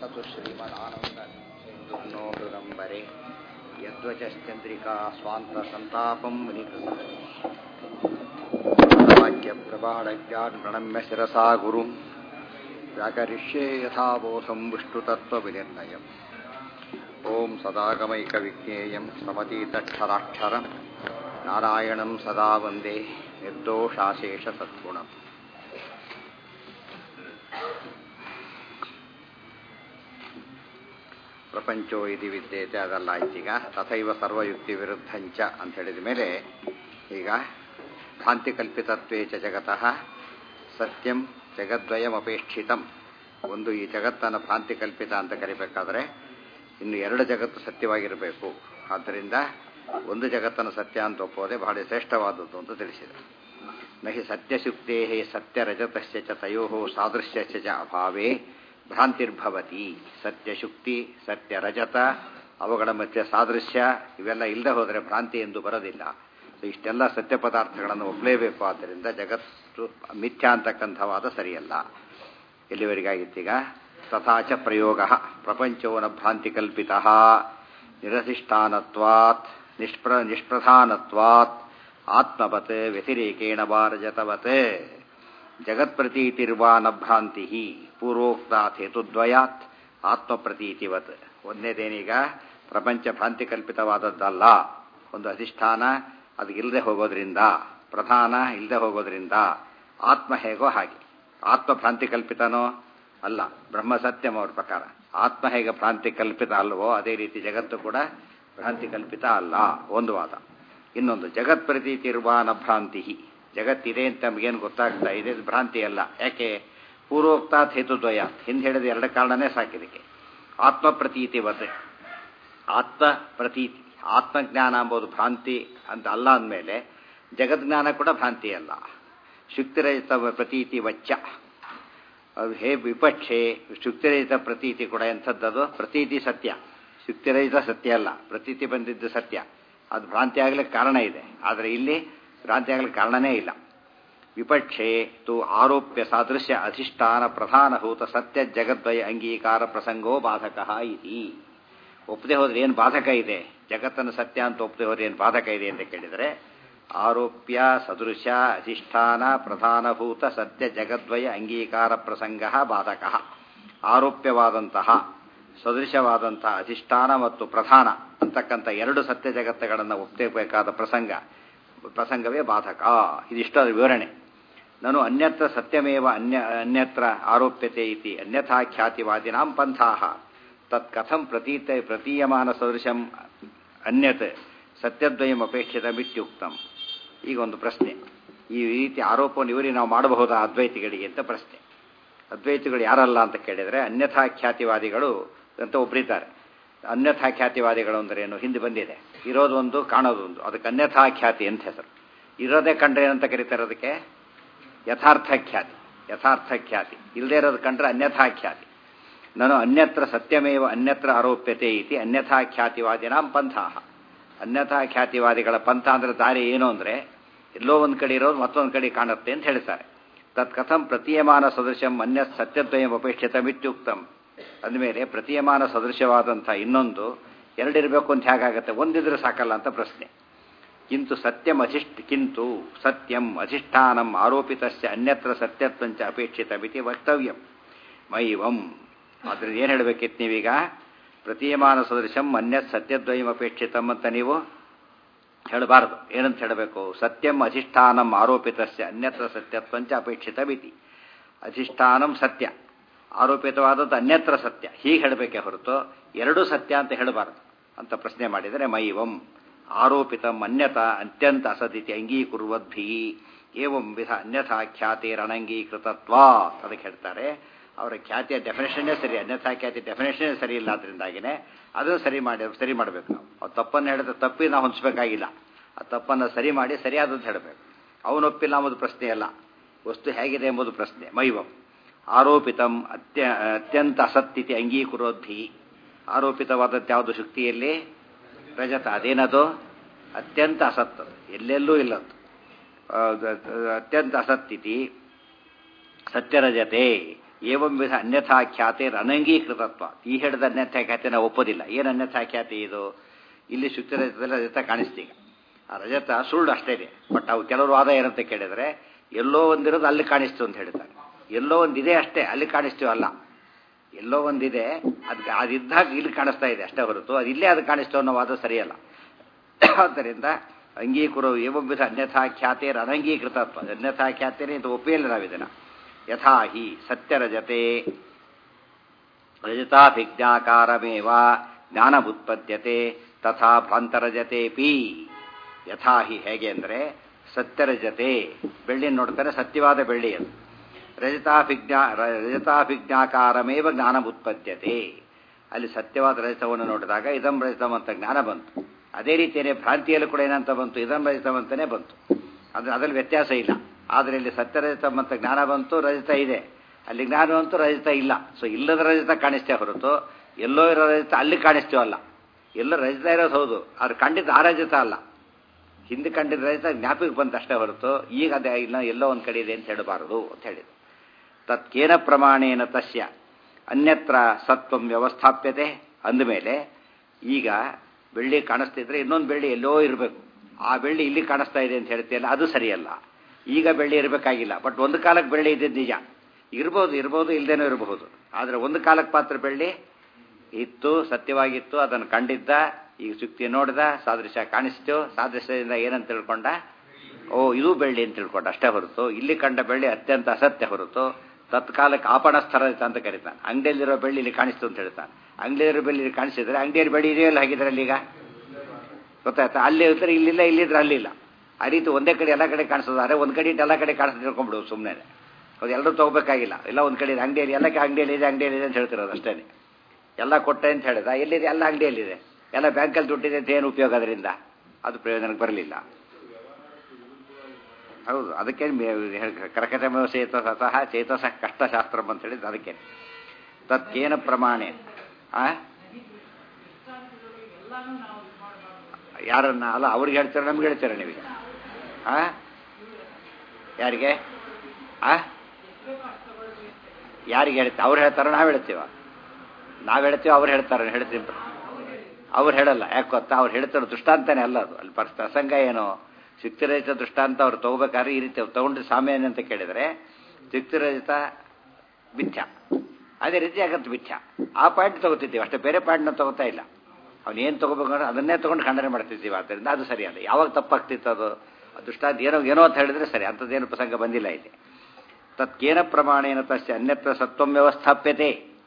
ಸತು ಶ್ರೀಮದಾನಂದ ಸಿಂಧುರ್ನೋ ಹೃದಂಬರೆ ಯದ್ವಚಶ್ಚಂದ್ರಿಕಾ ಸ್ವಾಂತ ಸಂತಾಪಂ ಮುನಿಕೃತ ವಾಕ್ಯ ಪ್ರಬಾಢಜ್ಞಾನ್ ಪ್ರಣಮ್ಯ ಶಿರಸಾ ಗುರುಂ ವ್ಯಾಕರಿಷ್ಯೇ ಯಥಾಬೋಧಂ ವಿಷ್ಣುತತ್ವವಿನಿರ್ಣಯಂ ಓಂ ಸದಾಗಮೈಕವಿಜ್ಞೇಯಂ ಸಮತೀತಕ್ಷರಾಕ್ಷರಂ ನಾರಾಯಣಂ ಸದಾ ವಂದೇ ನಿರ್ದೋಷಾಶೇಷ ಸದ್ಗುಣಂ ಪ್ರಪಂಚೋ ಇತಿ ವಿದ್ಯೇತೆ ಅದಲ್ಲ ಆಯ್ತೀಗ ತಥೈವ ಸರ್ವಯುಕ್ತಿ ವಿರುದ್ಧಂಚ ಅಂತ ಹೇಳಿದ ಮೇಲೆ ಈಗ ಭ್ರಾಂತಿ ಕಲ್ಪಿತತ್ವೇ ಚ ಜಗತಃ ಸತ್ಯಂ ಜಗದ್ವಯಮಪೇಕ್ಷಿತಂ ಒಂದು ಈ ಜಗತ್ತನ್ನು ಭ್ರಾಂತಿ ಕಲ್ಪಿತ ಅಂತ ಕರಿಬೇಕಾದ್ರೆ ಇನ್ನು ಎರಡು ಜಗತ್ತು ಸತ್ಯವಾಗಿರಬೇಕು ಆದ್ದರಿಂದ ಒಂದು ಜಗತ್ತನ್ನು ಸತ್ಯ ಅಂತ ಒಪ್ಪೋದೆ ಬಹಳ ಶ್ರೇಷ್ಠವಾದದ್ದು ಅಂತ ತಿಳಿಸಿದೆ ನಹಿ ಸತ್ಯಶುಕ್ತೇ ಸತ್ಯರಜತಸ್ಯ ಚ ತಯೋ ಸಾದೃಶ್ಯ ಚ ಅಭಾವೇ ಭ್ರಾಂತಿರ್ಭವತಿ ಸತ್ಯಶುಕ್ತಿ ಸತ್ಯರಜತ ಅವುಗಳ ಮಧ್ಯೆ ಸಾದೃಶ್ಯ ಇವೆಲ್ಲ ಇಲ್ಲದೆ ಹೋದರೆ ಭ್ರಾಂತಿ ಎಂದು ಬರೋದಿಲ್ಲ ಇಷ್ಟೆಲ್ಲ ಸತ್ಯ ಪದಾರ್ಥಗಳನ್ನು ಒಪ್ಪಲೇಬೇಕು ಆದ್ದರಿಂದ ಜಗತ್ತು ಮಿಥ್ಯಾ ಅಂತಕ್ಕಂಥವಾದ ಸರಿಯಲ್ಲ ಎಲ್ಲಿವರೆಗಾಗಿತ್ತೀಗ ತಥಾಚ ಪ್ರಯೋಗ ಪ್ರಪಂಚೋನ ಭ್ರಾಂತಿ ಕಲ್ಪಿತ ನಿರಧಿಷ್ಠಾನತ್ವಾತ್ ನಿಷ್ಪ್ರ ನಿಷ್ಪ್ರಧಾನತ್ವಾತ್ ಆತ್ಮವತ್ ವ್ಯತಿರೇಕೇಣ ಬಾರಜತವತ್ ಜಗತ್ಪ್ರತೀತಿರ್ವಾ ನ ಭ್ರಾಂತಿ ಪೂರ್ವೋಕ್ತಾತ್ ಹೇತುದ್ವಯಾತ್ ಆತ್ಮಪ್ರತೀತಿವತ್ ಒಂದನೇದೇನೀಗ ಪ್ರಪಂಚ ಭ್ರಾಂತಿ ಕಲ್ಪಿತವಾದದ್ದಲ್ಲ ಒಂದು ಅಧಿಷ್ಠಾನ ಅದು ಇಲ್ಲದೆ ಹೋಗೋದ್ರಿಂದ ಪ್ರಧಾನ ಇಲ್ಲದೆ ಹೋಗೋದ್ರಿಂದ ಆತ್ಮ ಹೇಗೋ ಹಾಗೆ ಆತ್ಮ ಭ್ರಾಂತಿ ಕಲ್ಪಿತನೋ ಅಲ್ಲ ಬ್ರಹ್ಮ ಸತ್ಯಂ ಅವ್ರ ಪ್ರಕಾರ ಆತ್ಮ ಹೇಗೆ ಭ್ರಾಂತಿ ಕಲ್ಪಿತ ಅಲ್ವೋ ಅದೇ ರೀತಿ ಜಗತ್ತು ಕೂಡ ಭ್ರಾಂತಿ ಕಲ್ಪಿತ ಅಲ್ಲ ಒಂದು ವಾದ ಇನ್ನೊಂದು ಜಗತ್ ಪ್ರತೀತಿ ಇರುವಾನ ಭ್ರಾಂತಿ ಜಗತ್ತಿದೆ ಅಂತ ನಮಗೇನು ಗೊತ್ತಾಗ್ತಾ ಇದೆ ಭ್ರಾಂತಿ ಅಲ್ಲ ಯಾಕೆ ಪೂರ್ವೋಕ್ತಾತ್ ಹೇತುದ್ವಯ ಹಿಂದೆ ಹೇಳಿದ ಎರಡು ಕಾರಣನೇ ಸಾಕಿದಕ್ಕೆ ಆತ್ಮ ಪ್ರತೀತಿ ವತ್ ಆತ್ಮ ಪ್ರತೀತಿ ಆತ್ಮಜ್ಞಾನ ಎಂಬುದು ಭ್ರಾಂತಿ ಅಂತ ಅಲ್ಲ ಅಂದಮೇಲೆ ಜಗಜ್ಞಾನ ಕೂಡ ಭ್ರಾಂತಿ ಅಲ್ಲ ಶುಕ್ತಿರಹಿತ ಪ್ರತೀತಿ ವಚ್ಚ ಅದು ಹೇ ವಿಪಕ್ಷೆ ಶುಕ್ತಿರಹಿತ ಪ್ರತೀತಿ ಕೂಡ ಎಂಥದ್ದದು ಪ್ರತೀತಿ ಸತ್ಯ ಶುಕ್ತಿರಹಿತ ಸತ್ಯ ಅಲ್ಲ ಪ್ರತೀತಿ ಬಂದಿದ್ದು ಸತ್ಯ ಅದು ಭ್ರಾಂತಿ ಆಗಲಿಕ್ಕೆ ಕಾರಣ ಇದೆ ಆದರೆ ಇಲ್ಲಿ ಭ್ರಾಂತಿ ಆಗಲಿಕ್ಕೆ ಕಾರಣನೇ ಇಲ್ಲ ವಿಪಕ್ಷೆ ತು ಆರೋಪ್ಯ ಸಾದೃಶ್ಯ ಅಧಿಷ್ಠಾನ ಪ್ರಧಾನಭೂತ ಸತ್ಯ ಜಗದ್ವಯ ಅಂಗೀಕಾರ ಪ್ರಸಂಗೋ ಬಾಧಕ ಇತಿ ಒಪ್ಪದೆ ಹೋದ್ರೆ ಏನು ಬಾಧಕ ಇದೆ ಜಗತ್ತನ್ನು ಸತ್ಯ ಅಂತ ಒಪ್ಪದೆ ಹೋದ್ರೆ ಏನು ಬಾಧಕ ಇದೆ ಅಂತ ಕೇಳಿದರೆ ಆರೋಪ್ಯ ಸದೃಶ ಅಧಿಷ್ಠಾನ ಪ್ರಧಾನಭೂತ ಸತ್ಯ ಜಗದ್ವಯ ಅಂಗೀಕಾರ ಪ್ರಸಂಗ ಬಾಧಕ ಆರೋಪ್ಯವಾದಂತಹ ಸದೃಶವಾದಂತಹ ಅಧಿಷ್ಠಾನ ಮತ್ತು ಪ್ರಧಾನ ಅಂತಕ್ಕಂಥ ಎರಡು ಸತ್ಯ ಜಗತ್ತುಗಳನ್ನು ಒಪ್ಪಬೇಕಾದ ಪ್ರಸಂಗ ಪ್ರಸಂಗವೇ ಬಾಧಕ ಇದಿಷ್ಟು ಅದರ ವಿವರಣೆ ನಾನು ಅನ್ಯತ್ರ ಸತ್ಯಮೇವ ಅನ್ಯ ಅನ್ಯತ್ರ ಆರೋಪ್ಯತೆ ಇತಿ ಅನ್ಯಥಾ ಖ್ಯಾತಿವಾದಿನಾಂ ಪಂಥಾಹ ತತ್ ಕಥಂ ಪ್ರತೀತ ಪ್ರತೀಯಮಾನ ಸದೃಶಂ ಅನ್ಯತ್ ಸತ್ಯದ್ವಯಂ ಅಪೇಕ್ಷಿತಮಿತ್ಯುಕ್ತಂ ಈಗ ಒಂದು ಪ್ರಶ್ನೆ ಈ ರೀತಿ ಆರೋಪವನ್ನು ಇವರಿಗೆ ನಾವು ಮಾಡಬಹುದಾ ಅದ್ವೈತಿಗಳಿಗೆ ಅಂತ ಪ್ರಶ್ನೆ ಅದ್ವೈತಿಗಳು ಯಾರಲ್ಲ ಅಂತ ಕೇಳಿದರೆ ಅನ್ಯಥಾ ಖ್ಯಾತಿವಾದಿಗಳು ಅಂತ ಒಬ್ಬರಿದ್ದಾರೆ ಅನ್ಯಥಾ ಖ್ಯಾತಿವಾದಿಗಳು ಅಂದ್ರೆ ಏನು ಹಿಂದೆ ಬಂದಿದೆ ಇರೋದು ಒಂದು ಕಾಣೋದು ಒಂದು ಅದಕ್ಕೆ ಅನ್ಯಥಾ ಖ್ಯಾತಿ ಅಂತ ಹೆಸರು ಇರೋದೇ ಕಂಡ್ರೆ ಏನಂತ ಕರೀತಾರೆ ಅದಕ್ಕೆ ಯಥಾರ್ಥ ಖ್ಯಾತಿ ಯಥಾರ್ಥ ಖ್ಯಾತಿ ಇಲ್ಲದೇ ಇರೋದು ಕಂಡ್ರೆ ಅನ್ಯಥಾ ಖ್ಯಾತಿ ನಾನು ಅನ್ಯತ್ರ ಸತ್ಯಮೇವ ಅನ್ಯತ್ರ ಆರೋಪ್ಯತೆ ಇತಿ ಅನ್ಯಥಾ ಖ್ಯಾತಿವಾದಿನಾಂ ಪಂಥಾಹ ಅನ್ಯಥಾ ಖ್ಯಾತಿವಾದಿಗಳ ಪಂಥ ಅಂದ್ರೆ ದಾರಿ ಏನು ಅಂದ್ರೆ ಎಲ್ಲೋ ಒಂದು ಕಡೆ ಇರೋದು ಮತ್ತೊಂದು ಕಡೆ ಕಾಣುತ್ತೆ ಅಂತ ಹೇಳ್ತಾರೆ ತತ್ ಕಥಂ ಪ್ರತೀಯಮಾನ ಸದೃಶಂ ಅನ್ಯ ಸತ್ಯದ್ವಯಂ ಅಪೇಕ್ಷಿತ ಮಿತ್ಯುಕ್ತಂ ಅಂದಮೇಲೆ ಪ್ರತೀಯಮಾನ ಸದೃಶವಾದಂಥ ಇನ್ನೊಂದು ಎರಡಿರಬೇಕು ಅಂತ ಹೇಗಾಗತ್ತೆ ಒಂದಿದ್ರೆ ಸಾಕಲ್ಲ ಅಂತ ಪ್ರಶ್ನೆ ಕಿಂತು ಸತ್ಯಂ ಅಧಿಷ್ಠ ಕಿಂತು ಸತ್ಯಂ ಅಧಿಷ್ಠಾನಂ ಆರೋಪಿತಸ್ಯ ಅನ್ಯತ್ರ ಸತ್ಯತ್ವಂಚ ಅಪೇಕ್ಷಿತಮಿತಿ ವಕ್ತವ್ಯಂ ಮೈವಂ ಅದ್ರಲ್ಲಿ ಏನು ಹೇಳಬೇಕಿತ್ತು ನೀವೀಗ ಪ್ರತೀಯಮಾನ ಸದೃಶಂ ಅನ್ಯತ್ ಸತ್ಯದ್ವಯಂ ಅಪೇಕ್ಷಿತಂ ಅಂತ ನೀವು ಹೇಳಬಾರದು ಏನಂತ ಹೇಳಬೇಕು ಸತ್ಯಂ ಅಧಿಷ್ಠಾನಂ ಆರೋಪಿತಸ್ಯ ಅನ್ಯತ್ರ ಸತ್ಯತ್ವಂಚ ಅಪೇಕ್ಷಿತಮಿತಿ ಅಧಿಷ್ಠಾನಂ ಸತ್ಯ ಆರೋಪಿತವಾದದ್ದು ಅನ್ಯತ್ರ ಸತ್ಯ ಹೀಗೆ ಹೇಳಬೇಕೆ ಹೊರತು ಎರಡೂ ಸತ್ಯ ಅಂತ ಹೇಳಬಾರದು ಅಂತ ಪ್ರಶ್ನೆ ಮಾಡಿದರೆ ಮೈವಂ ಆರೋಪಿತ ಅನ್ಯತ ಅತ್ಯಂತ ಅಸದಿತಿ ಅಂಗೀಕುರುವದ್ಭಿ ಏವಂ ವಿಧ ಅನ್ಯಥಾ ಖ್ಯಾತಿ ರಣಂಗೀಕೃತತ್ವಾ ಅದಕ್ಕೆ ಹೇಳ್ತಾರೆ ಅವರ ಖ್ಯಾತಿಯ ಡೆಫಿನೇಷನ್ನೇ ಸರಿ ಅನ್ಯಥಾ ಖ್ಯಾತಿ ಡೆಫಿನೇಷನ್ನೇ ಸರಿ ಇಲ್ಲ ಅದರಿಂದಾಗಿನೇ ಅದನ್ನು ಸರಿ ಮಾಡಿ ಸರಿ ಮಾಡಬೇಕು ನಾವು ಅವ್ರು ತಪ್ಪನ್ನು ಹೇಳಿದ್ರೆ ತಪ್ಪಿ ನಾವು ಹೊಂದಿಸ್ಬೇಕಾಗಿಲ್ಲ ಆ ತಪ್ಪನ್ನು ಸರಿ ಮಾಡಿ ಸರಿಯಾದದ್ದು ಹೇಳಬೇಕು ಅವನೊಪ್ಪಿಲ್ಲ ಎಂಬುದು ಪ್ರಶ್ನೆ ಅಲ್ಲ ವಸ್ತು ಹೇಗಿದೆ ಎಂಬುದು ಪ್ರಶ್ನೆ ಮೈವಂ ಆರೋಪಿತಂ ಅತ್ಯ ಅತ್ಯಂತ ಅಸತ್ತಿತಿ ಅಂಗೀಕುರೋದ್ಭಿ ಆರೋಪಿತವಾದದ್ದು ಯಾವುದು ಶುಕ್ತಿಯಲ್ಲಿ ರಜತ ಅದೇನದು ಅತ್ಯಂತ ಅಸತ್ತು ಎಲ್ಲೆಲ್ಲೂ ಇಲ್ಲದ್ದು ಅತ್ಯಂತ ಅಸತ್ತಿತಿ ಸತ್ಯರಜತೆ ಏವಂ ವಿಧ ಅನ್ಯಥಾ ಖ್ಯಾತೆ ಅನಂಗೀಕೃತತ್ವ ಈ ಹೇಳಿದ ಅನ್ಯಥಾ ಖ್ಯಾತೆ ನಾವು ಒಪ್ಪೋದಿಲ್ಲ ಏನು ಅನ್ಯಥಾ ಖ್ಯಾತಿ ಇದು ಇಲ್ಲಿ ಶುಕ್ತಿ ರಜತದಲ್ಲಿ ರಜತ ಕಾಣಿಸ್ತೀಗ ಆ ರಜತ ಸುಳ್ಳು ಅಷ್ಟೇ ಇದೆ ಬಟ್ ಅವು ಕೆಲವರು ವಾದ ಏನಂತ ಕೇಳಿದ್ರೆ ಎಲ್ಲೋ ಒಂದಿರೋದು ಅಲ್ಲಿ ಕಾಣಿಸ್ತು ಅಂತ ಹೇಳ್ತಾರೆ ಎಲ್ಲೋ ಒಂದಿದೆ ಅಷ್ಟೇ ಅಲ್ಲಿ ಅಲ್ಲ ಎಲ್ಲೋ ಒಂದಿದೆ ಅದಕ್ಕೆ ಅದಿದ್ದಾಗ ಇಲ್ಲಿ ಕಾಣಿಸ್ತಾ ಇದೆ ಅಷ್ಟೇ ಹೊರತು ಅದು ಇಲ್ಲೇ ಅದು ಕಾಣಿಸ್ತು ಅನ್ನೋ ವಾದ ಸರಿಯಲ್ಲ ಆದ್ದರಿಂದ ಅಂಗೀಕುರು ಏವೊಬ್ಬಿದ ಅನ್ಯಥಾ ಖ್ಯಾತಿಯರ ಅನಂಗೀಕೃತತ್ವ ಅನ್ಯಥಾ ಖ್ಯಾತಿನೇ ಇದು ಒಪ್ಪಿಯಲ್ಲಿ ನಾವಿದನ್ನ ಯಥಾ ಹಿ ಸತ್ಯರಜತೆ ರಜತಾಭಿಜ್ಞಾಕಾರಮೇವ ಜ್ಞಾನವುತ್ಪದ್ಯತೆ ತಥಾ ಭ್ರಾಂತರಜತೆ ಪಿ ಯಥಾ ಹಿ ಹೇಗೆ ಅಂದರೆ ಸತ್ಯರಜತೆ ಬೆಳ್ಳಿ ನೋಡ್ತಾರೆ ಸತ್ಯವಾದ ಬೆಳ್ಳಿ ಅದು ರಜತಾಭಿಜ್ಞಾ ರಜತಾಭಿಜ್ಞಾಕಾರಮೇವ ಜ್ಞಾನ ಉತ್ಪದ್ಯತೆ ಅಲ್ಲಿ ಸತ್ಯವಾದ ರಜತವನ್ನು ನೋಡಿದಾಗ ಇದಂ ರಜತಂ ಅಂತ ಜ್ಞಾನ ಬಂತು ಅದೇ ರೀತಿಯೇ ಭ್ರಾಂತಿಯಲ್ಲಿ ಕೂಡ ಏನಂತ ಬಂತು ಇದಂ ರಜತಂ ಅಂತಾನೆ ಬಂತು ಅದು ಅದರಲ್ಲಿ ವ್ಯತ್ಯಾಸ ಇಲ್ಲ ಆದರೆ ಇಲ್ಲಿ ಸತ್ಯರಜತಂ ಅಂತ ಜ್ಞಾನ ಬಂತು ರಜತ ಇದೆ ಅಲ್ಲಿ ಜ್ಞಾನ ಬಂತು ರಜತ ಇಲ್ಲ ಸೊ ಇಲ್ಲದ ರಜತ ಕಾಣಿಸ್ತೇ ಹೊರತು ಎಲ್ಲೋ ಇರೋ ರಜತ ಅಲ್ಲಿ ಕಾಣಿಸ್ತೀವಲ್ಲ ಎಲ್ಲೋ ರಜತ ಇರೋದು ಹೌದು ಅದು ಕಂಡಿದ್ದು ಆ ರಜತ ಅಲ್ಲ ಹಿಂದೆ ಕಂಡಿದ್ದ ರಜತ ಜ್ಞಾಪಕ ಬಂತು ಅಷ್ಟೇ ಹೊರತು ಈಗ ಅದೇ ಇಲ್ಲ ಎಲ್ಲೋ ಒಂದು ಕಡೆ ಇದೆ ಅಂತ ಹೇಳಬಾರದು ಅಂತ ಹೇಳಿದ್ರು ತತ್ಕೇನ ಪ್ರಮಾಣೇನ ತಸ್ಯ ಅನ್ಯತ್ರ ಸತ್ವಂ ವ್ಯವಸ್ಥಾಪ್ಯತೆ ಅಂದಮೇಲೆ ಈಗ ಬೆಳ್ಳಿ ಕಾಣಿಸ್ತಿದ್ರೆ ಇನ್ನೊಂದು ಬೆಳ್ಳಿ ಎಲ್ಲೋ ಇರಬೇಕು ಆ ಬೆಳ್ಳಿ ಇಲ್ಲಿ ಕಾಣಿಸ್ತಾ ಇದೆ ಅಂತ ಹೇಳ್ತೀಯಲ್ಲ ಅದು ಸರಿಯಲ್ಲ ಈಗ ಬೆಳ್ಳಿ ಇರಬೇಕಾಗಿಲ್ಲ ಬಟ್ ಒಂದು ಕಾಲಕ್ಕೆ ಬೆಳ್ಳಿ ಇದ್ದಿದ್ದು ನಿಜ ಇರ್ಬೋದು ಇರ್ಬೋದು ಇಲ್ಲದೇನೂ ಇರಬಹುದು ಆದರೆ ಒಂದು ಕಾಲಕ್ಕೆ ಪಾತ್ರ ಬೆಳ್ಳಿ ಇತ್ತು ಸತ್ಯವಾಗಿತ್ತು ಅದನ್ನು ಕಂಡಿದ್ದ ಈಗ ಸುಕ್ತಿ ನೋಡಿದ ಸಾದೃಶ್ಯ ಕಾಣಿಸ್ತು ಸಾದೃಶ್ಯದಿಂದ ಏನಂತ ತಿಳ್ಕೊಂಡ ಓ ಇದು ಬೆಳ್ಳಿ ಅಂತ ತಿಳ್ಕೊಂಡ ಅಷ್ಟೇ ಹೊರತು ಇಲ್ಲಿ ಕಂಡ ಬೆಳ್ಳಿ ಅತ್ಯಂತ ಅಸತ್ಯ ಹೊರತು ತತ್ಕಾಲಕ್ಕೆ ಆಪಣ ಸ್ಥಳ ಅಂತ ಕರೀತಾನೆ ಅಂಗಡಿಯಲ್ಲಿರೋ ಬೆಳ್ಳಿ ಇಲ್ಲಿ ಕಾಣಿಸ್ತು ಅಂತ ಹೇಳ್ತಾನೆ ಅಂಗಡಿಯಲ್ಲಿರೋ ಬೆಳ್ಳಿ ಇಲ್ಲಿ ಕಾಣಿಸಿದ್ರೆ ಅಂಗಡಿಯಲ್ಲಿ ಬೆಳ್ಳಿ ಇದೆಯಲ್ಲ ಹಾಗಿದ್ರಲ್ಲಿ ಈಗ ಗೊತ್ತಾಯ್ತಾ ಅಲ್ಲಿ ಇರ್ತಾರೆ ಇಲ್ಲಿಲ್ಲ ಇಲ್ಲಿದ್ರೆ ಅಲ್ಲಿಲ್ಲ ಆ ರೀತಿ ಒಂದೇ ಕಡೆ ಎಲ್ಲ ಕಡೆ ಕಾಣಿಸೋದಾದ್ರೆ ಒಂದು ಕಡೆ ಎಲ್ಲ ಕಡೆ ಕಾಣಿಸ್ ತಿಳ್ಕೊಂಡ್ಬಿಡು ಸುಮ್ಮನೆ ಅದು ಎಲ್ಲರೂ ತಗೋಬೇಕಾಗಿಲ್ಲ ಎಲ್ಲ ಒಂದು ಕಡೆ ಅಂಗಡಿಯಲ್ಲಿ ಎಲ್ಲ ಅಂಗಡಿಯಲ್ಲಿ ಇದೆ ಅಂಗಡಿಯಲ್ಲಿ ಇದೆ ಅಂತ ಹೇಳ್ತಿರೋದು ಅಷ್ಟೇ ಎಲ್ಲ ಕೊಟ್ಟೆ ಅಂತ ಹೇಳಿದ ಎಲ್ಲಿದೆ ಎಲ್ಲ ಅಂಗಡಿಯಲ್ಲಿದೆ ಎಲ್ಲ ಬ್ಯಾಂಕಲ್ಲಿ ದುಡ್ಡಿದೆ ಅಂತ ಏನು ಉಪಯೋಗ ಅದರಿಂದ ಅದು ಪ್ರಯೋಜನಕ್ಕೆ ಬರಲಿಲ್ಲ ಹೌದು ಅದಕ್ಕೆ ಕರಕಟಮೇವ ಚೇತಸಃ ಚೇತಸ ಕಷ್ಟಶಾಸ್ತ್ರ ಅಂತ ಹೇಳಿದ್ದು ಅದಕ್ಕೆ ತತ್ಕೇನ ಪ್ರಮಾಣೆ ಆ ಯಾರನ್ನ ಅಲ್ಲ ಅವ್ರಿಗೆ ಹೇಳ್ತೀರ ನಮ್ಗೆ ಹೇಳ್ತೀರ ನೀವೀಗ ಆ ಯಾರಿಗೆ ಆ ಯಾರಿಗೆ ಹೇಳ್ತೀವಿ ಅವ್ರು ಹೇಳ್ತಾರ ನಾವು ಹೇಳ್ತೀವ ನಾವು ಹೇಳ್ತೀವಿ ಅವ್ರು ಹೇಳ್ತಾರ ಹೇಳ್ತೀವಿ ಅವ್ರು ಹೇಳಲ್ಲ ಯಾಕೆ ಗೊತ್ತಾ ಅವ್ರು ಹೇಳ್ತಾರ ದೃಷ್ಟಾಂತನೇ ಅಲ್ಲ ಅದು ಅಲ್ಲಿ ಪ್ರಸಂಗ ಏನು ಸಿಕ್ತಿರಹಿತ ದೃಷ್ಟಾಂತ ಅವ್ರು ತಗೋಬೇಕಾದ್ರೆ ಈ ರೀತಿ ತಗೊಂಡ್ರೆ ಸಾಮ್ಯ ಅಂತ ಕೇಳಿದರೆ ಸಿಕ್ತಿರಹಿತ ಮಿಥ್ಯ ಅದೇ ರೀತಿ ಆಗತ್ತೆ ಮಿಥ್ಯ ಆ ಪಾಯಿಂಟ್ ತಗೋತಿದ್ದೀವಿ ಅಷ್ಟೇ ಬೇರೆ ಪಾಯಿಂಟ್ನ ತಗೋತಾ ಇಲ್ಲ ಅವನೇನು ತಗೋಬೇಕಂದ್ರೆ ಅದನ್ನೇ ತಗೊಂಡು ಖಂಡನೆ ಮಾಡ್ತಿದ್ದೀವಿ ಆದ್ದರಿಂದ ಅದು ಸರಿಯಲ್ಲ ಯಾವಾಗ ತಪ್ಪಾಗ್ತಿತ್ತು ಅದು ದೃಷ್ಟಾಂತ ಏನೋ ಏನೋ ಅಂತ ಹೇಳಿದ್ರೆ ಸರಿ ಅಂಥದ್ದೇನು ಪ್ರಸಂಗ ಬಂದಿಲ್ಲ ಇಲ್ಲಿ ತತ್ಕೇನ ಪ್ರಮಾಣೇನ ತಸ್ಯ ಅನ್ಯತ್ರ ಸತ್ವಂ ವ್ಯವಸ್ಥಾಪ್ಯತೆ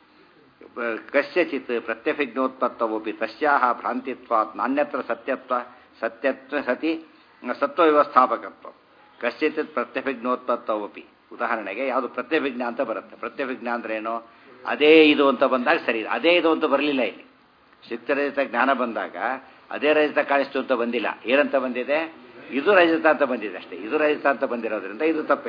ಕಸ್ಯಚಿತ್ ಪ್ರತ್ಯಭಿಜ್ಞೋತ್ಪತ್ತವೋಪಿ ತಸ್ಯಾಹ ಭ್ರಾಂತಿತ್ವಾತ್ ನಾಣ್ಯತ್ರ ಸತ್ಯತ್ವ ಸತ್ಯತ್ವ ಸತಿ ಸತ್ವ ವ್ಯವಸ್ಥಾಪಕತ್ವ ಕಶ್ಚಿತ್ ಪ್ರತ್ಯಭಿಜ್ಞೋತ್ಪತ್ತವಪಿ ಉದಾಹರಣೆಗೆ ಯಾವುದು ಪ್ರತ್ಯಭಿಜ್ಞ ಅಂತ ಬರುತ್ತೆ ಪ್ರತ್ಯಭಿಜ್ಞ ಅಂದ್ರೆ ಏನು ಅದೇ ಇದು ಅಂತ ಬಂದಾಗ ಸರಿ ಅದೇ ಇದು ಅಂತ ಬರಲಿಲ್ಲ ಇಲ್ಲಿ ಶಿಕ್ತರಹಿತ ಜ್ಞಾನ ಬಂದಾಗ ಅದೇ ರಹಿತ ಕಾಣಿಸ್ತು ಅಂತ ಬಂದಿಲ್ಲ ಏನಂತ ಬಂದಿದೆ ಇದು ರಹಿತ ಅಂತ ಬಂದಿದೆ ಅಷ್ಟೇ ಇದು ರಹಿತ ಅಂತ ಬಂದಿರೋದ್ರಿಂದ ಇದು ತಪ್ಪೆ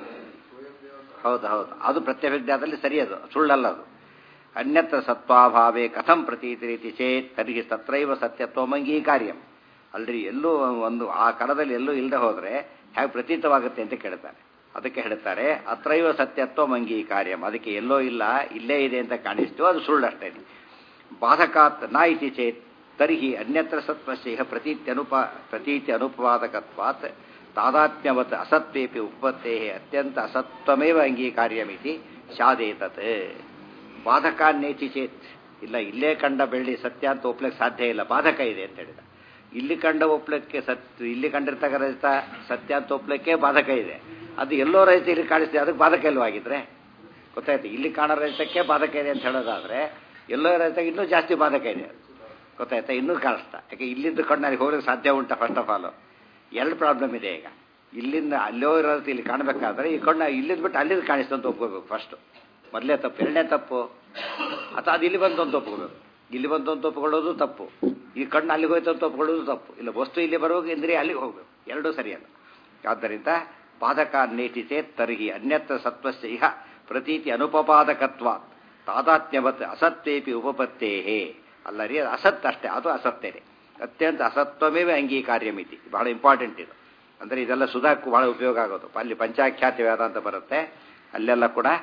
ಹೌದು ಹೌದು ಅದು ಪ್ರತ್ಯಭಿಜ್ಞಾದಲ್ಲಿ ಸರಿ ಅದು ಸುಳ್ಳಲ್ಲ ಅದು ಅನ್ಯತ್ರ ಸತ್ವಾಭಾವೇ ಕಥಂ ಪ್ರತೀತಿ ರೀತಿ ಚೇತ್ ತರ್ಹಿ ತತ್ರೈವ ಸತ್ಯತ್ವಮಂಗೀಕಾರ್ಯಂ ಅಲ್ರಿ ಎಲ್ಲೂ ಒಂದು ಆ ಕಾಲದಲ್ಲಿ ಎಲ್ಲೂ ಇಲ್ಲದೆ ಹೋದರೆ ಹೇಗೆ ಪ್ರತೀತವಾಗುತ್ತೆ ಅಂತ ಕೇಳ್ತಾರೆ ಅದಕ್ಕೆ ಹೇಳ್ತಾರೆ ಅತ್ರೈವ ಸತ್ಯತ್ವ ಅಂಗೀಕಾರ್ಯಂ ಅದಕ್ಕೆ ಎಲ್ಲೋ ಇಲ್ಲ ಇಲ್ಲೇ ಇದೆ ಅಂತ ಕಾಣಿಸ್ತು ಅದು ಸುಳ್ಳಷ್ಟೇ ಬಾಧಕಾತ್ ನ ಇತಿ ಚೇತ್ ತರ್ಹಿ ಅನ್ಯತ್ರ ಸತ್ವಸ್ಯ ಪ್ರತೀತ್ಯನುಪ ಪ್ರತೀತಿ ಅನುಪಾದಕತ್ವಾತ್ ತಾದಾತ್ಮ್ಯವತ್ ಅಸತ್ವೇಪಿ ಉತ್ಪತ್ತೇ ಅತ್ಯಂತ ಅಸತ್ವಮೇವ ಅಂಗೀಕಾರ್ಯಮಿತಿ ಶಾದೇತತ್ ಬಾಧಕಾನ್ನೇತಿ ಚೇತ್ ಇಲ್ಲ ಇಲ್ಲೇ ಕಂಡ ಬೆಳ್ಳಿ ಸತ್ಯ ಅಂತ ಒಪ್ಲಿಕ್ಕೆ ಸಾಧ್ಯ ಇಲ್ಲ ಬಾಧಕ ಇದೆ ಅಂತ ಹೇಳಿದ ಇಲ್ಲಿ ಕಂಡ ಒಪ್ಲಕ್ಕೆ ಸತ್ಯ ಇಲ್ಲಿ ಕಂಡಿರ್ತಕ್ಕ ರಹಿತ ಸತ್ಯ ಅಂತ ಒಪ್ಲಕ್ಕೆ ಬಾಧಕ ಇದೆ ಅದು ಎಲ್ಲೋ ರಹಿತ ಇಲ್ಲಿ ಕಾಣಿಸ್ತಿದೆ ಅದಕ್ಕೆ ಬಾಧಕ ಇಲ್ವಾಗಿದ್ರೆ ಗೊತ್ತಾಯ್ತು ಇಲ್ಲಿ ಕಾಣೋ ರಹಿತಕ್ಕೆ ಬಾಧಕ ಇದೆ ಅಂತ ಹೇಳೋದಾದ್ರೆ ಎಲ್ಲೋ ರಹಿತ ಇನ್ನೂ ಜಾಸ್ತಿ ಬಾಧಕ ಇದೆ ಗೊತ್ತಾಯ್ತಾ ಇನ್ನೂ ಕಾಣಿಸ್ತಾ ಯಾಕೆ ಇಲ್ಲಿಂದ ಕಣ್ಣು ಅಲ್ಲಿ ಹೋಗ್ಲಿಕ್ಕೆ ಸಾಧ್ಯ ಉಂಟಾ ಫಸ್ಟ್ ಆಫ್ ಆಲ್ ಎರಡು ಪ್ರಾಬ್ಲಮ್ ಇದೆ ಈಗ ಇಲ್ಲಿಂದ ಅಲ್ಲೋ ಇರೋದು ಇಲ್ಲಿ ಕಾಣಬೇಕಾದ್ರೆ ಈ ಕಣ್ಣು ಇಲ್ಲಿಂದ ಬಿಟ್ಟು ಅಲ್ಲಿಂದ ಕಾಣಿಸ್ತು ಅಂತ ಒಪ್ಕೋಬೇಕು ಫಸ್ಟ್ ಮೊದಲೇ ತಪ್ಪು ಎರಡನೇ ತಪ್ಪು ಅಥವಾ ಅದು ಇಲ್ಲಿ ಬಂತು ಅಂತ ಒಪ್ಕೋಬೇಕು ಇಲ್ಲಿ ಬಂತು ಅಂತ ಒಪ್ಕೊಳ್ಳೋದು ತಪ್ಪು ಈ ಕಣ್ಣು ಅಲ್ಲಿಗೆ ಹೋಯ್ತು ಅಂತ ಒಪ್ಕೊಳ್ಳೋದು ತಪ್ಪು ಇಲ್ಲ ವಸ್ತು ಇಲ್ಲಿ ಬರುವಾಗ ಇಂದ್ರಿಯ ಅಲ್ಲಿಗೆ ಹೋಗ್ಬೇಕು ಎರಡೂ ಸರಿಯಲ್ಲ ಆದ್ದರಿಂದ ಪಾದಕ ನೇಟಿಸೆ ತರ್ಹಿ ಅನ್ಯತ್ರ ಸತ್ವಸ್ಯ ಇಹ ಪ್ರತೀತಿ ಅನುಪಪಾದಕತ್ವ ತಾದಾತ್ಮ್ಯವತ್ ಅಸತ್ವೇಪಿ ಉಪಪತ್ತೇಹೇ ಅಲ್ಲ ರೀ ಅಸತ್ ಅಷ್ಟೇ ಅದು ಅಸತ್ತೇನೆ ಅತ್ಯಂತ ಅಸತ್ವಮೇವ ಅಂಗೀಕಾರ್ಯಮಿತಿ ಬಹಳ ಇಂಪಾರ್ಟೆಂಟ್ ಇದು ಅಂದರೆ ಇದೆಲ್ಲ ಸುಧಾಕ್ಕೂ ಬಹಳ ಉಪಯೋಗ ಆಗೋದು ಅಲ್ಲಿ ಪಂಚಾಖ್ಯಾತಿ ವೇದ ಅಂತ ಬರುತ್ತೆ ಅಲ್ಲೆಲ್ಲ ಕೂಡ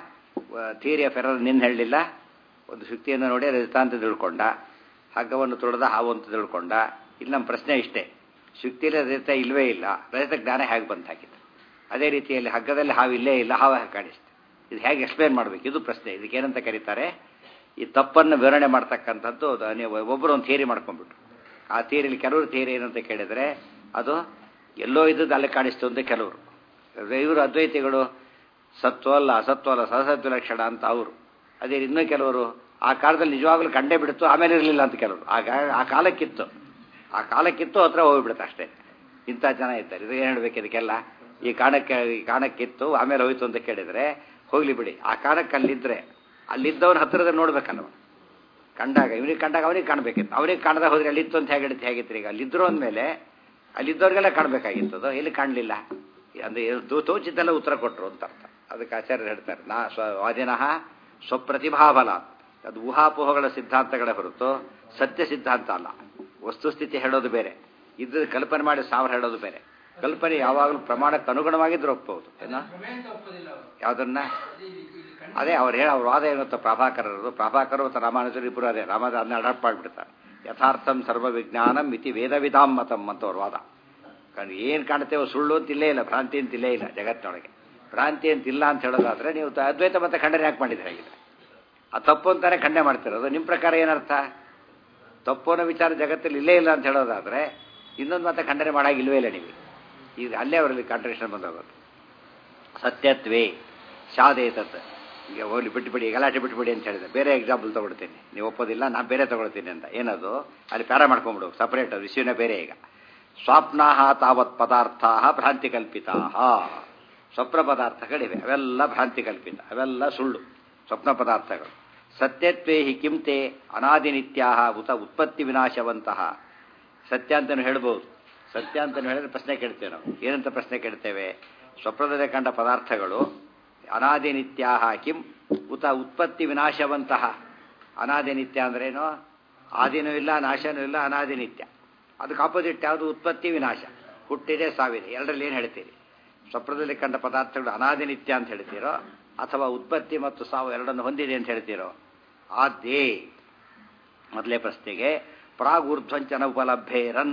ಥಿಯರಿ ಆಫ್ ಎರರ್ ನಿನ್ನ ಹೇಳಲಿಲ್ಲ ಒಂದು ಶಕ್ತಿಯನ್ನು ನೋಡಿ ರಜತ ಅಂತ ತಿಳ್ಕೊಂಡ ಹಗ್ಗವನ್ನು ತುಳಿದ ಹಾವು ಅಂತ ತಿಳ್ಕೊಂಡ ಇಲ್ಲಿ ನಮ್ಮ ಪ್ರಶ್ನೆ ಇಷ್ಟೇ ಶಕ್ತಿಯಲ್ಲಿ ರಜತ ಇಲ್ಲವೇ ಇಲ್ಲ ರಜತ ಜ್ಞಾನ ಹೇಗೆ ಬಂತ ಹಾಕಿದ್ದು ಅದೇ ರೀತಿಯಲ್ಲಿ ಹಗ್ಗದಲ್ಲಿ ಹಾವು ಇಲ್ಲೇ ಇಲ್ಲ ಹಾವು ಹೇಗೆ ಕಾಣಿಸ್ತೆ ಇದು ಹೇಗೆ ಎಕ್ಸ್ಪ್ಲೇನ್ ಮಾಡಬೇಕು ಇದು ಪ್ರಶ್ನೆ ಇದಕ್ಕೆ ಏನಂತ ಕರೀತಾರೆ ಈ ತಪ್ಪನ್ನು ವಿವರಣೆ ಮಾಡ್ತಕ್ಕಂಥದ್ದು ಅದು ನೀವು ಒಬ್ಬರು ಒಂದು ಥಿಯರಿ ಮಾಡ್ಕೊಂಡ್ಬಿಟ್ರು ಆ ಥಿಯರಿಲಿ ಕೆಲವರು ಥಿಯರಿ ಏನಂತ ಕೇಳಿದರೆ ಅದು ಎಲ್ಲೋ ಇದ್ದದ್ದು ಅಲ್ಲಿ ಕಾಣಿಸ್ತು ಅಂತ ಕೆಲವರು ಇವರು ಅದ್ವೈತಿಗಳು ಸತ್ವ ಅಲ್ಲ ಅಸತ್ವ ಅಲ್ಲ ಸಹಸತ್ವ ಲಕ್ಷಣ ಅಂತ ಅವರು ಅದೇ ಇನ್ನೂ ಕೆಲವರು ಆ ಕಾಲದಲ್ಲಿ ನಿಜವಾಗ್ಲೂ ಕಂಡೇ ಬಿಡ್ತು ಆಮೇಲೆ ಇರಲಿಲ್ಲ ಅಂತ ಕೆಲವರು ಆಗ ಆ ಕಾಲಕ್ಕಿತ್ತು ಆ ಕಾಲಕ್ಕಿತ್ತು ಹತ್ರ ಹೋಗ್ಬಿಡುತ್ತೆ ಅಷ್ಟೇ ಇಂಥ ಜನ ಇದ್ದಾರೆ ಇದು ಏನು ಹೇಳ್ಬೇಕು ಇದಕ್ಕೆಲ್ಲ ಈ ಕಾಣಕ್ಕೆ ಈ ಕಾಣಕ್ಕಿತ್ತು ಆಮೇಲೆ ಹೋಯ್ತು ಅಂತ ಕೇಳಿದರೆ ಹೋಗ್ಲಿ ಬಿಡಿ ಆ ಕಾಣಕ್ಕೆ ಅಲ್ಲಿದ್ದರೆ ಅಲ್ಲಿದ್ದವನ ಹತ್ತಿರದ ನೋಡ್ಬೇಕಲ್ವ ಕಂಡಾಗ ಇವನಿಗೆ ಕಂಡಾಗ ಅವನಿಗೆ ಕಾಣಬೇಕಿತ್ತು ಅವನಿಗೆ ಕಾಣದ ಹೋದ್ರೆ ಅಲ್ಲಿತ್ತು ಅಂತ ಹೇಗೆ ಹಿಡಿತು ಹೇಗಿತ್ತು ಈಗ ಅಲ್ಲಿದ್ರು ಅಂದಮೇಲೆ ಅಲ್ಲಿದ್ದವ್ರಿಗೆಲ್ಲ ಕಾಣಬೇಕಾಗಿತ್ತು ಅದು ಎಲ್ಲಿ ಕಾಣಲಿಲ್ಲ ಅಂದರೆ ತೋಚಿದ್ದೆಲ್ಲ ಉತ್ತರ ಕೊಟ್ಟರು ಅಂತ ಅರ್ಥ ಅದಕ್ಕೆ ಆಚಾರ್ಯರು ಹೇಳ್ತಾರೆ ನಾ ಸ್ವ ವಾದಿನಃ ಸ್ವಪ್ರತಿಭಾಬಲ ಅದು ಊಹಾಪೋಹಗಳ ಸಿದ್ಧಾಂತಗಳ ಹೊರತು ಸತ್ಯ ಸಿದ್ಧಾಂತ ಅಲ್ಲ ವಸ್ತುಸ್ಥಿತಿ ಹೇಳೋದು ಬೇರೆ ಇದ್ದು ಕಲ್ಪನೆ ಮಾಡಿ ಸಾವಿರ ಹೇಳೋದು ಬೇರೆ ಕಲ್ಪನೆ ಯಾವಾಗಲೂ ಪ್ರಮಾಣಕ್ಕೆ ಅನುಗುಣವಾಗಿದ್ರು ಒಪ್ಪಬಹುದು ಏನೋ ಯಾವುದನ್ನ ಅದೇ ಅವ್ರು ಹೇಳ ಅವ್ರ ವಾದ ಏನು ಪ್ರಭಾಕರರದು ಪ್ರಭಾಕರ ಮತ್ತು ರಾಮಾನುಜರು ಇಬ್ಬರು ಅದೇ ರಾಮದ ಅದನ್ನ ಅಡಾಪ್ಟ್ ಮಾಡಿಬಿಡ್ತಾರೆ ಯಥಾರ್ಥಂ ಸರ್ವ ವಿಜ್ಞಾನಂ ಇತಿ ವೇದ ವಿಧಾಂ ಮತಂ ಅಂತ ಅವ್ರ ವಾದ कारण ಏನು ಕಾಣ್ತೇವೋ ಸುಳ್ಳು ಅಂತ ಇಲ್ಲೇ ಇಲ್ಲ ಭ್ರಾಂತಿ ಅಂತ ಇಲ್ಲೇ ಇಲ್ಲ ಜಗತ್ತಿನೊಳಗೆ ಭ್ರಾಂತಿ ಅಂತ ಇಲ್ಲ ಅಂತ ಹೇಳೋದಾದ್ರೆ ನೀವು ಅದ್ವೈತ ಮತ್ತೆ ಖಂಡನೆ ಯಾಕೆ ಮಾಡಿದ್ರೆ ಹಾಗಿದ್ರೆ ಆ ತಪ್ಪು ಅಂತಾನೆ ಖಂಡನೆ ಮಾಡ್ತಿರೋದು ನಿಮ್ಮ ಪ್ರಕಾರ ಏನರ್ಥ ತಪ್ಪು ಅನ್ನೋ ವಿಚಾರ ಜಗತ್ತಲ್ಲಿ ಇಲ್ಲೇ ಇಲ್ಲ ಅಂತ ಹೇಳೋದಾದ್ರೆ ಇನ್ನೊಂದು ಮತ್ತೆ ಖಂಡನೆ ಮಾಡಾಗಿಲ್ವೇ ಇಲ್ಲ ನೀವು ಈಗ ಅಲ್ಲೇ ಅವರಲ್ಲಿ ಕಾಂಟ್ರಿಬ್ಯೂಷನ್ ಬಂದೋಗೋದು ಸತ್ಯತ್ವೇ ಶಾದೇತತ್ ಈಗ ಹೋಗ್ಲಿ ಬಿಟ್ಬಿಡಿ ಗಲಾಟೆ ಬಿಟ್ಬಿಡಿ ಅಂತ ಹೇಳಿದೆ ಬೇರೆ ಎಕ್ಸಾಂಪಲ್ ತಗೊಳ್ತೀನಿ ನೀವು ಒಪ್ಪೋದಿಲ್ಲ ನಾನು ಬೇರೆ ತಗೊಳ್ತೀನಿ ಅಂತ ಏನದು ಅಲ್ಲಿ ಪ್ಯಾರ ಮಾಡ್ಕೊಂಬಿಡು ಸಪರೇಟ್ ಅದು ವಿಷಯನೇ ಬೇರೆ ಈಗ ಸ್ವಪ್ನ ತಾವತ್ ಪದಾರ್ಥ ಭ್ರಾಂತಿ ಕಲ್ಪಿತಾ ಸ್ವಪ್ನ ಪದಾರ್ಥಗಳಿವೆ ಅವೆಲ್ಲ ಭ್ರಾಂತಿ ಕಲ್ಪಿತ ಅವೆಲ್ಲ ಸುಳ್ಳು ಸ್ವಪ್ನ ಪದಾರ್ಥಗಳು ಸತ್ಯತ್ವೇ ಹಿ ಕಿಂತೆ ಅನಾದಿನಿತ್ಯಾ ಉತ ಉತ್ಪತ್ತಿ ವಿನಾಶವಂತಹ ಸತ್ಯ ಅಂತಲೂ ಹೇಳ್ಬೋದು ಸತ್ಯ ಅಂತಲೂ ಹೇಳಿದ್ರೆ ಪ್ರಶ್ನೆ ಕೇಳ್ತೇವೆ ನಾವು ಏನಂತ ಪ್ರಶ್ನೆ ಕೇಳ್ತೇವೆ ಸ್ವಪ್ನದಲ್ಲಿ ಕಂಡ ಪದಾರ್ಥಗಳು ಅನಾದಿನಿತ್ಯಾ ಕಿಂ ಉತ ಉತ್ಪತ್ತಿ ವಿನಾಶವಂತಹ ಅನಾದಿನಿತ್ಯ ಅಂದ್ರೇನು ಆದಿನೂ ಇಲ್ಲ ನಾಶನೂ ಇಲ್ಲ ಅನಾದಿನಿತ್ಯ ಅದಕ್ಕೆ ಆಪೋಸಿಟ್ ಯಾವುದು ಉತ್ಪತ್ತಿ ವಿನಾಶ ಹುಟ್ಟಿದೆ ಸಾವಿದೆ ಎರಡರಲ್ಲಿ ಏನು ಹೇಳ್ತೀರಿ ಸ್ವಪ್ನದಲ್ಲಿ ಕಂಡ ಪದಾರ್ಥಗಳು ಅನಾದಿನಿತ್ಯ ಅಂತ ಹೇಳ್ತೀರೋ ಅಥವಾ ಉತ್ಪತ್ತಿ ಮತ್ತು ಸಾವು ಎರಡನ್ನು ಹೊಂದಿದೆ ಅಂತ ಹೇಳ್ತೀರೋ ಆದ್ಯೇ ಮೊದಲೇ ಪ್ರಶ್ನೆಗೆ ಪ್ರಾಗ್ ಊರ್ಧ್ವಂಚನ ಉಪಲಭ್ಯೇರನ್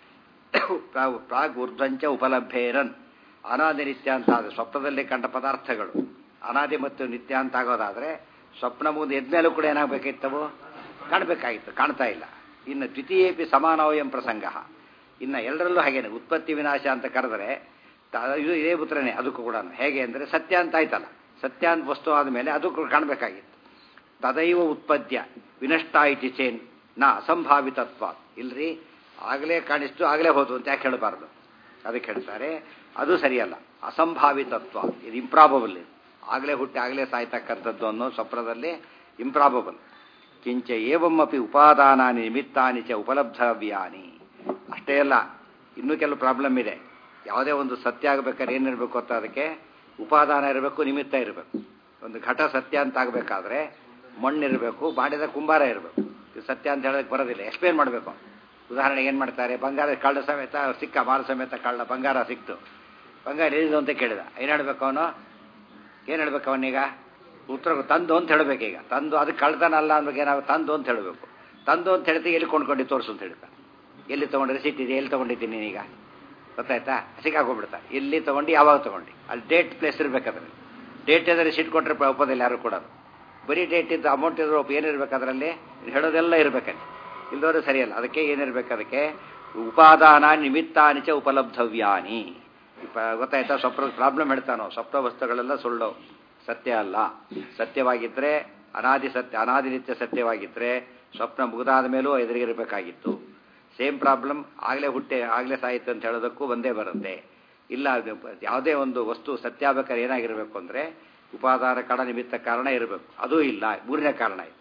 ಪ್ರಾಗ್ ಊರ್ಧ್ವಂಚ ಉಪಲಭ್ಯೇರನ್ ಅನಾದಿ ನಿತ್ಯ ಅಂತ ಆದರೆ ಸ್ವಪ್ನದಲ್ಲಿ ಕಂಡ ಪದಾರ್ಥಗಳು ಅನಾದಿ ಮತ್ತು ನಿತ್ಯ ಅಂತ ಆಗೋದಾದ್ರೆ ಸ್ವಪ್ನ ಮುಂದೆ ಎದ್ಮೇಲೂ ಕೂಡ ಏನಾಗಬೇಕಿತ್ತವು ಕಾಣಬೇಕಾಗಿತ್ತು ಕಾಣ್ತಾ ಇಲ್ಲ ಇನ್ನು ದ್ವಿತೀಯೇಪಿ ಸಮಾನವಯಂ ಪ್ರಸಂಗ ಇನ್ನು ಎಲ್ಲರಲ್ಲೂ ಹಾಗೇನೆ ಉತ್ಪತ್ತಿ ವಿನಾಶ ಅಂತ ಕರೆದರೆ ಇದು ಇದೇ ಪುತ್ರನೇ ಅದಕ್ಕೂ ಕೂಡ ಹೇಗೆ ಅಂದರೆ ಸತ್ಯ ಅಂತ ಆಯ್ತಲ್ಲ ಸತ್ಯ ಅಂತ ವಸ್ತು ಆದಮೇಲೆ ಅದಕ್ಕೂ ಕಾಣಬೇಕಾಗಿತ್ತು ತದೈವ ಉತ್ಪದ್ಯ ವಿನಷ್ಟ ಇತಿ ಚೇನ್ ನಾ ಅಸಂಭಾವಿತತ್ವ ಇಲ್ರಿ ಆಗಲೇ ಕಾಣಿಸ್ತು ಆಗಲೇ ಹೋದು ಅಂತ ಯಾಕೆ ಹೇಳಬಾರ್ದು ಅದಕ್ಕೆ ಹೇಳ್ತಾರೆ ಅದು ಸರಿಯಲ್ಲ ಅಸಂಭಾವಿತತ್ವ ಇದು ಇಂಪ್ರಾಬಬಲ್ ಇದು ಆಗಲೇ ಹುಟ್ಟಿ ಆಗಲೇ ಸಾಯ್ತಕ್ಕಂಥದ್ದು ಅನ್ನೋ ಸ್ವಪ್ನದಲ್ಲಿ ಇಂಪ್ರಾಬಬಲ್ ಕಿಂಚ ಏವಮ್ಮಪಿ ಉಪಾದಾನಾನಿ ನಿಮಿತ್ತಾನಿ ಚ ಉಪಲಬ್ಧವ್ಯಾನಿ ಅಷ್ಟೇ ಅಲ್ಲ ಇನ್ನೂ ಕೆಲವು ಪ್ರಾಬ್ಲಮ್ ಇದೆ ಯಾವುದೇ ಒಂದು ಸತ್ಯ ಆಗಬೇಕಾದ್ರೆ ಏನಿರಬೇಕು ಅಂತ ಅದಕ್ಕೆ ಉಪಾದಾನ ಇರಬೇಕು ನಿಮಿತ್ತ ಇರಬೇಕು ಒಂದು ಘಟ ಸತ್ಯ ಅಂತ ಆಗಬೇಕಾದ್ರೆ ಮಣ್ಣಿರಬೇಕು ಮಾಡಿದ ಕುಂಬಾರ ಇರಬೇಕು ಇದು ಸತ್ಯ ಅಂತ ಹೇಳೋದಕ್ಕೆ ಬರೋದಿಲ್ಲ ಎಕ್ಸ್ಪ್ಲೇನ್ ಮಾಡಬೇಕು ಉದಾಹರಣೆಗೆ ಏನು ಮಾಡ್ತಾರೆ ಬಂಗಾರ ಕಳ್ಳ ಸಮೇತ ಸಿಕ್ಕ ಮಾರ ಸಮೇತ ಕಳ್ಳ ಬಂಗಾರ ಸಿಕ್ತು ಬಂಗಾರ ಎಲ್ಲಿದು ಅಂತ ಕೇಳಿದ ಏನು ಹೇಳ್ಬೇಕು ಅವನು ಏನು ಹೇಳ್ಬೇಕು ಅವನೀಗ ಉತ್ತರ ತಂದು ಅಂತ ಹೇಳಬೇಕೀಗ ತಂದು ಅದಕ್ಕೆ ಕಳ್ತನ ಅಲ್ಲ ಅಂದಾಗ ಏನಾಗ ತಂದು ಅಂತ ಹೇಳಬೇಕು ತಂದು ಅಂತ ಹೇಳ್ತೀವಿ ಎಲ್ಲಿ ಕೊಂಡ್ಕೊಂಡು ತೋರಿಸು ಅಂತ ಹೇಳ್ತಾ ಎಲ್ಲಿ ತೊಗೊಂಡು ರಿಸೀಟ್ ಇದೆ ಎಲ್ಲಿ ತೊಗೊಂಡಿದ್ದೀನಿ ನೀನೀಗ ಗೊತ್ತಾಯ್ತಾ ಸಿಕ್ಕಾಕೊಂಡ್ಬಿಡ್ತಾ ಎಲ್ಲಿ ತೊಗೊಂಡು ಯಾವಾಗ ತೊಗೊಂಡು ಅಲ್ಲಿ ಡೇಟ್ ಪ್ಲೇಸ್ ಇರಬೇಕಾದ್ರೆ ಡೇಟ್ ಇದ್ರೆ ರಿಸೀಟ್ ಕೊಟ್ಟರೆ ಒಪ್ಪೋದಿಲ್ಲ ಯಾರು ಕೊಡೋದು ಬರೀ ಡೇಟ್ ಇದ್ದು ಅಮೌಂಟ್ ಇದ್ರೆ ಏನಿರ್ಬೇಕು ಅದರಲ್ಲಿ ಹೇಳೋದೆಲ್ಲ ಇರಬೇಕಲ್ಲಿ ಇಲ್ದವರು ಸರಿಯಲ್ಲ ಅದಕ್ಕೆ ಏನಿರ್ಬೇಕು ಅದಕ್ಕೆ ಉಪಾದಾನ ನಿಮಿತ್ತಾನಿ ಚ ಉಪಲಬ್ಧವ್ಯಾನಿ ಗೊತ್ತಾಯ್ತಾ ಸ್ವಪ್ನ ಪ್ರಾಬ್ಲಮ್ ಹೇಳ್ತಾನೋ ಸ್ವಪ್ನ ವಸ್ತುಗಳೆಲ್ಲ ಸುಳ್ಳು ಸತ್ಯ ಅಲ್ಲ ಸತ್ಯವಾಗಿದ್ದರೆ ಅನಾದಿ ಸತ್ಯ ಅನಾದಿ ನಿತ್ಯ ಸತ್ಯವಾಗಿದ್ದರೆ ಸ್ವಪ್ನ ಮುಗಿದಾದ ಮೇಲೂ ಎದುರಿಗಿರಬೇಕಾಗಿತ್ತು ಸೇಮ್ ಪ್ರಾಬ್ಲಮ್ ಆಗಲೇ ಹುಟ್ಟೆ ಆಗಲೇ ಸಾಯಿತು ಅಂತ ಹೇಳೋದಕ್ಕೂ ಒಂದೇ ಬರುತ್ತೆ ಇಲ್ಲ ಯಾವುದೇ ಒಂದು ವಸ್ತು ಸತ್ಯ ಆಗ್ಬೇಕಾದ್ರೆ ಏನಾಗಿರಬೇಕು ಅಂದರೆ ಉಪಾದಾನ ಕಾರಣ ನಿಮಿತ್ತ ಕಾರಣ ಇರಬೇಕು ಅದೂ ಇಲ್ಲ ಮೂರನೇ ಕಾರಣ ಇದೆ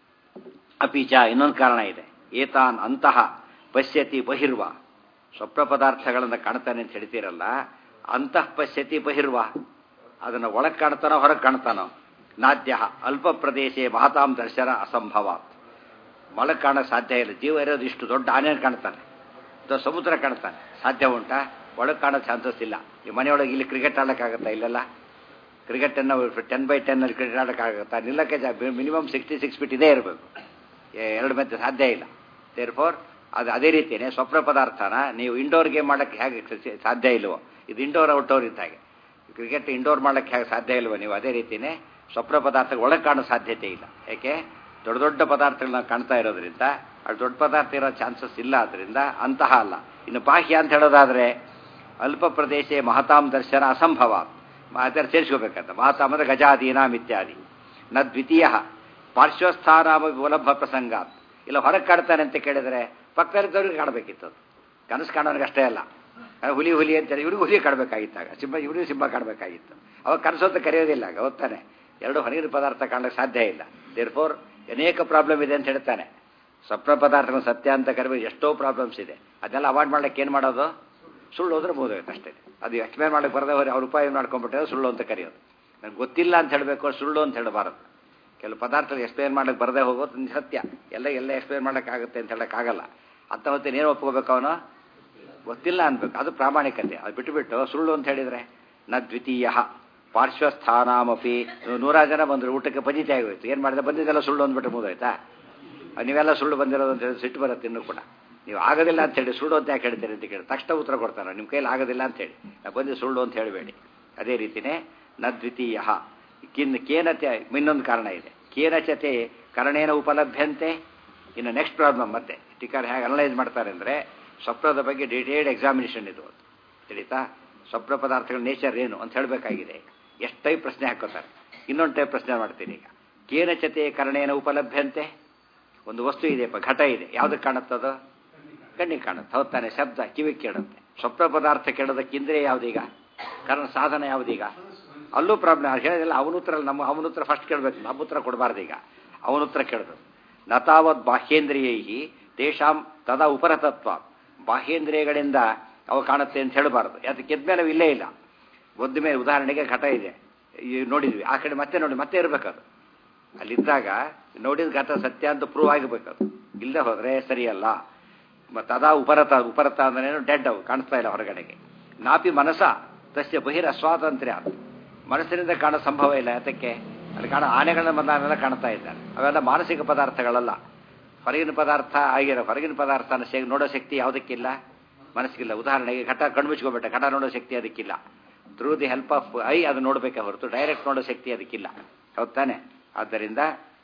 ಅಪೀಚ ಇನ್ನೊಂದು ಕಾರಣ ಇದೆ ಏತಾನ್ ಅಂತಹ ಪಶ್ಯತಿ ಬಹಿರ್ವ ಸ್ವಪ್ನ ಪದಾರ್ಥಗಳನ್ನು ಕಾಣ್ತಾನೆ ಅಂತ ಹೇಳ್ತೀರಲ್ಲ ಅಂತಃ ಪಶ್ಯತಿ ಬಹಿರ್ವ ಅದನ್ನು ಒಳಗೆ ಕಾಣ್ತಾನೋ ಹೊರಗೆ ಕಾಣ್ತಾನೋ ನಾದ್ಯ ಅಲ್ಪ ಪ್ರದೇಶ ಮಹತಾಂ ದರ್ಶನ ಅಸಂಭವ ಒಳಗೆ ಕಾಣೋಕೆ ಸಾಧ್ಯ ಇಲ್ಲ ಜೀವ ಇರೋದು ಇಷ್ಟು ದೊಡ್ಡ ಆನೆ ಕಾಣ್ತಾನೆ ದೊಡ್ಡ ಸಮುದ್ರ ಕಾಣ್ತಾನೆ ಸಾಧ್ಯ ಉಂಟಾ ಒಳಗೆ ಕಾಣೋ ಚಾನ್ಸಸ್ ಇಲ್ಲ ಈ ಮನೆಯೊಳಗೆ ಇಲ್ಲಿ ಕ್ರಿಕೆಟ್ ಆಡೋಕ್ಕಾಗತ್ತಾ ಇಲ್ಲೆಲ್ಲ ಕ್ರಿಕೆಟನ್ನು ಟೆನ್ ಬೈ ಟೆನ್ನಲ್ಲಿ ಕ್ರಿಕೆಟ್ ಆಡೋಕ್ಕಾಗುತ್ತಾ ನಿಲ್ಲಕ್ಕೆ ಮಿನಿಮಮ್ ಸಿಕ್ಸ್ಟಿ ಸಿಕ್ಸ್ ಫೀಟ್ ಇದೇ ಇರಬೇಕು ಎರಡು ಮತ್ತೆ ಸಾಧ್ಯ ಇಲ್ಲ ದೇರ್ ಫೋರ್ ಅದು ಅದೇ ರೀತಿಯೇ ಸ್ವಪ್ನ ಪದಾರ್ಥನ ನೀವು ಇಂಡೋರ್ ಗೇಮ್ ಮಾಡೋಕ್ಕೆ ಹೇಗೆ ಸಾಧ್ಯ ಇಲ್ವೋ ಇದು ಇಂಡೋರ್ ಔಟ್ಡೋರ್ ಇದ್ದಾಗೆ ಕ್ರಿಕೆಟ್ ಇಂಡೋರ್ ಮಾಡೋಕ್ಕೆ ಹೇಗೆ ಸಾಧ್ಯ ಇಲ್ವೋ ನೀವು ಅದೇ ರೀತಿಯೇ ಸ್ವಪ್ನ ಪದಾರ್ಥಗಳು ಒಳಗೆ ಕಾಣೋ ಸಾಧ್ಯತೆ ಇಲ್ಲ ಯಾಕೆ ದೊಡ್ಡ ದೊಡ್ಡ ಪದಾರ್ಥಗಳನ್ನ ಕಾಣ್ತಾ ಇರೋದ್ರಿಂದ ಅದು ದೊಡ್ಡ ಪದಾರ್ಥ ಇರೋ ಚಾನ್ಸಸ್ ಇಲ್ಲ ಅದರಿಂದ ಅಂತಹ ಅಲ್ಲ ಇನ್ನು ಬಾಹ್ಯ ಅಂತ ಹೇಳೋದಾದರೆ ಅಲ್ಪ ಪ್ರದೇಶ ಮಹತಾಂ ದರ್ಶನ ಅಸಂಭವ ಅದರ ಸೇರಿಸ್ಕೋಬೇಕಂತ ಮಹತಾಂ ಅಂದರೆ ಗಜಾದೀನಾಮ್ ಇತ್ಯಾದಿ ನ ದ್ವಿತೀಯ ಪಾರ್ಶ್ವಸ್ಥಾನಾಮ ವಿಲಭ ಪ್ರಸಂಗ ಇಲ್ಲ ಹೊರಗೆ ಕಾಡ್ತಾನೆ ಅಂತ ಕೇಳಿದರೆ ಪಕ್ಕದಲ್ಲಿದ್ದವ್ರಿಗೆ ಕಾಡಬೇಕಿತ್ತು ಕನಸು ಕಾಣೋನಿಗೆ ಅಷ್ಟೇ ಅಲ್ಲ ಹುಲಿ ಹುಲಿ ಅಂತೇಳಿ ಇವ್ರಿಗೆ ಹುಲಿ ಕಾಡಬೇಕಾಗಿತ್ತಾಗ ಸಿಂಹ ಇವ್ರಿಗೆ ಸಿಂಹ ಕಾಡಬೇಕಾಗಿತ್ತು ಅವಾಗ ಕನಸು ಅಂತ ಕರೆಯೋದಿಲ್ಲ ಗೊತ್ತಾನೆ ಎರಡು ಹೊರಗಿನ ಪದಾರ್ಥ ಕಾಣಕ್ಕೆ ಸಾಧ್ಯ ಇಲ್ಲ ದೇರ್ ಫೋರ್ ಅನೇಕ ಪ್ರಾಬ್ಲಮ್ ಇದೆ ಅಂತ ಹೇಳ್ತಾನೆ ಸ್ವಪ್ನ ಪದಾರ್ಥಗಳು ಸತ್ಯ ಅಂತ ಕರಿಬೇಕು ಎಷ್ಟೋ ಪ್ರಾಬ್ಲಮ್ಸ್ ಇದೆ ಅದನ್ನೆಲ್ಲ ಅವಾಯ್ಡ್ ಮಾಡ್ಲಿಕ್ಕೆ ಏನು ಮಾಡೋದು ಸುಳ್ಳು ಹೋದ್ರೆ ಬೋದಾಗುತ್ತೆ ಅಷ್ಟೇ ಅದು ಎಕ್ಸ್ಪ್ಲೇನ್ ಮಾಡಕ್ಕೆ ಬರದೆ ಅವ್ರು ಅವ್ರ ಉಪಾಯ ಮಾಡ್ಕೊಂಡ್ಬಿಟ್ಟರೆ ಸುಳ್ಳು ಅಂತ ಕರೆಯೋದು ನನಗೆ ಗೊತ್ತಿಲ್ಲ ಅಂತ ಹೇಳಬೇಕು ಸುಳ್ಳು ಅಂತ ಹೇಳಬಾರದು ಕೆಲವು ಪದಾರ್ಥ ಎಕ್ಸ್ಪ್ಲೇನ್ ಮಾಡಕ್ಕೆ ಬರದೆ ಹೋಗೋದು ಸತ್ಯ ಎಲ್ಲ ಎಲ್ಲ ಎಕ್ಸ್ಪ್ಲೇನ್ ಮಾಡೋಕ್ಕಾಗುತ್ತೆ ಅಂತ ಹೇಳೋಕ್ಕಾಗಲ್ಲ ಅಂತ ಹೊತ್ತೇನು ಏನು ಒಪ್ಕೋಬೇಕು ಅವನು ಗೊತ್ತಿಲ್ಲ ಅನ್ಬೇಕು ಅದು ಪ್ರಾಮಾಣಿಕತೆ ಅದು ಬಿಟ್ಟುಬಿಟ್ಟು ಸುಳ್ಳು ಅಂತ ಹೇಳಿದರೆ ನ ದ್ವಿತೀಯ ಪಾರ್ಶ್ವಸ್ಥಾನಾಮಪಿ ನೂರಾರು ಜನ ಬಂದರು ಊಟಕ್ಕೆ ಪಜಿತೆ ಆಗೋಯ್ತು ಏನು ಮಾಡಿದೆ ಬಂದಿದ್ದೆಲ್ಲ ಸುಳ್ಳು ಅಂದ್ಬಿಟ್ಟು ಮುಗಿದೋಯ್ತಾ ನೀವೆಲ್ಲ ಸುಳ್ಳು ಬಂದಿರೋದು ಅಂತ ಹೇಳಿ ಸಿಟ್ಟು ಬರುತ್ತೆ ಇನ್ನೂ ಕೂಡ ನೀವು ಆಗೋದಿಲ್ಲ ಅಂತ ಹೇಳಿ ಸುಳ್ಳು ಅಂತ ಯಾಕೆ ಹೇಳ್ತೀರಿ ಅಂತ ಕೇಳಿ ತಕ್ಷಣ ಉತ್ತರ ಕೊಡ್ತಾನೆ ನಿಮ್ಮ ಕೈಲಿ ಆಗೋದಿಲ್ಲ ಅಂತ ಹೇಳಿ ನಾವು ಬಂದು ಸುಳ್ಳು ಅಂತ ಹೇಳಬೇಡಿ ಅದೇ ರೀತಿಯೇ ನ ದ್ವಿತೀಯ ಕಿನ್ ಕೇನತೆ ಇನ್ನೊಂದು ಕಾರಣ ಇದೆ ಕೇನಚತೆ ಕರಣೇನ ಉಪಲಭ್ಯಂತೆ ಇನ್ನು ನೆಕ್ಸ್ಟ್ ಪ್ರಾಬ್ಲಮ್ ಮತ್ತೆ ಟೀಕಾರ್ ಹೇಗೆ ಅನಲೈಸ್ ಮಾಡ್ತಾರೆ ಅಂದರೆ ಸ್ವಪ್ನದ ಬಗ್ಗೆ ಡೀಟೇಲ್ಡ್ ಎಕ್ಸಾಮಿನೇಷನ್ ಇದು ತಿಳಿತಾ ಸ್ವಪ್ನ ಪದಾರ್ಥಗಳ ನೇಚರ್ ಏನು ಅಂತ ಹೇಳಬೇಕಾಗಿದೆ ಎಷ್ಟು ಟೈಪ್ ಪ್ರಶ್ನೆ ಹಾಕೋತಾರೆ ಇನ್ನೊಂದು ಟೈಪ್ ಪ್ರಶ್ನೆ ಮಾಡ್ತೀನಿ ಈಗ ಕೇನಚತೆ ಕರಣೇನ ಉಪಲಭ್ಯಂತೆ ಒಂದು ವಸ್ತು ಇದೆಯಪ್ಪ ಘಟ ಇದೆ ಯಾವುದಕ್ಕೆ ಕಾಣುತ್ತದು ಕಣ್ಣಿಗೆ ಕಾಣುತ್ತೆ ಹೌದಾನೆ ಶಬ್ದ ಕಿವಿಗೆ ಕೇಳುತ್ತೆ ಸ್ವಪ್ನ ಪದಾರ್ಥ ಕೇಳೋದಕ್ಕಿಂದ್ರೆ ಯಾವುದೀಗ ಕಾರಣ ಸಾಧನ ಯಾವುದೀಗ ಅಲ್ಲೂ ಪ್ರಾಬ್ಲಮ್ ಹೇಳಿದಿಲ್ಲ ಅವನ ಉತ್ತರ ನಮ್ಮ ಅವನ ಉತ್ತರ ಫಸ್ಟ್ ಕೇಳಬೇಕು ನಮ್ಮ ಉತ್ತರ ಕೊಡಬಾರ್ದು ಈಗ ಅವನ ಉತ್ತರ ಕೇಳಬೇಕು ನತಾವತ್ ಬಾಹ್ಯೇಂದ್ರಿಯೈ ತೇಷಾಂ ತದಾ ಉಪರತತ್ವ ಬಾಹ್ಯೇಂದ್ರಿಯಗಳಿಂದ ಅವು ಕಾಣುತ್ತೆ ಅಂತ ಹೇಳಬಾರ್ದು ಅದಕ್ಕೆ ಎದ್ಮೇಲೆ ಇಲ್ಲೇ ಇಲ್ಲ ಒದ್ದ ಮೇಲೆ ಉದಾಹರಣೆಗೆ ಘಟ ಇದೆ ನೋಡಿದ್ವಿ ಆ ಕಡೆ ಮತ್ತೆ ನೋಡಿ ಮತ್ತೆ ಇರಬೇಕದು ಅಲ್ಲಿದ್ದಾಗ ನೋಡಿದ ಘಟ ಸತ್ಯ ಅಂತ ಪ್ರೂವ್ ಆಗಬೇಕದು ಇಲ್ಲದೆ ಹೋದರೆ ಸರಿಯಲ್ಲ ತದಾ ಉಪರತ ಉಪರತ ಅಂದ್ರೇನು ಡೆಡ್ ಅವು ಕಾಣಿಸ್ತಾ ಇಲ್ಲ ಹೊರಗಡೆಗೆ ನಾಪಿ ಮನಸ ತಸ್ಯ ಬಹಿರ ಸ್ವಾತಂತ್ರ್ಯ ಮನಸ್ಸಿನಿಂದ ಕಾಣೋ ಸಂಭವ ಇಲ್ಲ ಯಾತಕ್ಕೆ ಅಲ್ಲಿ ಕಾಣೋ ಆನೆಗಳನ್ನ ಬಂದಾನೆಲ್ಲ ಕಾಣ್ತಾ ಇದ್ದಾರೆ ಅವೆಲ್ಲ ಮಾನಸಿಕ ಪದಾರ್ಥಗಳಲ್ಲ ಹೊರಗಿನ ಪದಾರ್ಥ ಆಗಿರೋ ಹೊರಗಿನ ಪದಾರ್ಥನ ಸೇ ನೋಡೋ ಶಕ್ತಿ ಯಾವುದಕ್ಕಿಲ್ಲ ಮನಸ್ಸಿಗಿಲ್ಲ ಉದಾಹರಣೆಗೆ ಘಟ ಕಣ್ಮುಚ್ಕೋಬೇಟ ಘಟ ನೋಡೋ ಶಕ್ತಿ ಅದಕ್ಕಿಲ್ಲ through the help of eye ಅದು ನೋಡಬೇಕೆ ಹೊರತು ಡೈರೆಕ್ಟ್ ನೋಡೋ ಶಕ್ತಿ ಅದಕ್ಕಿಲ್ಲ ಹೌದ್ ತಾನೆ ಆದ್ದರಿಂದ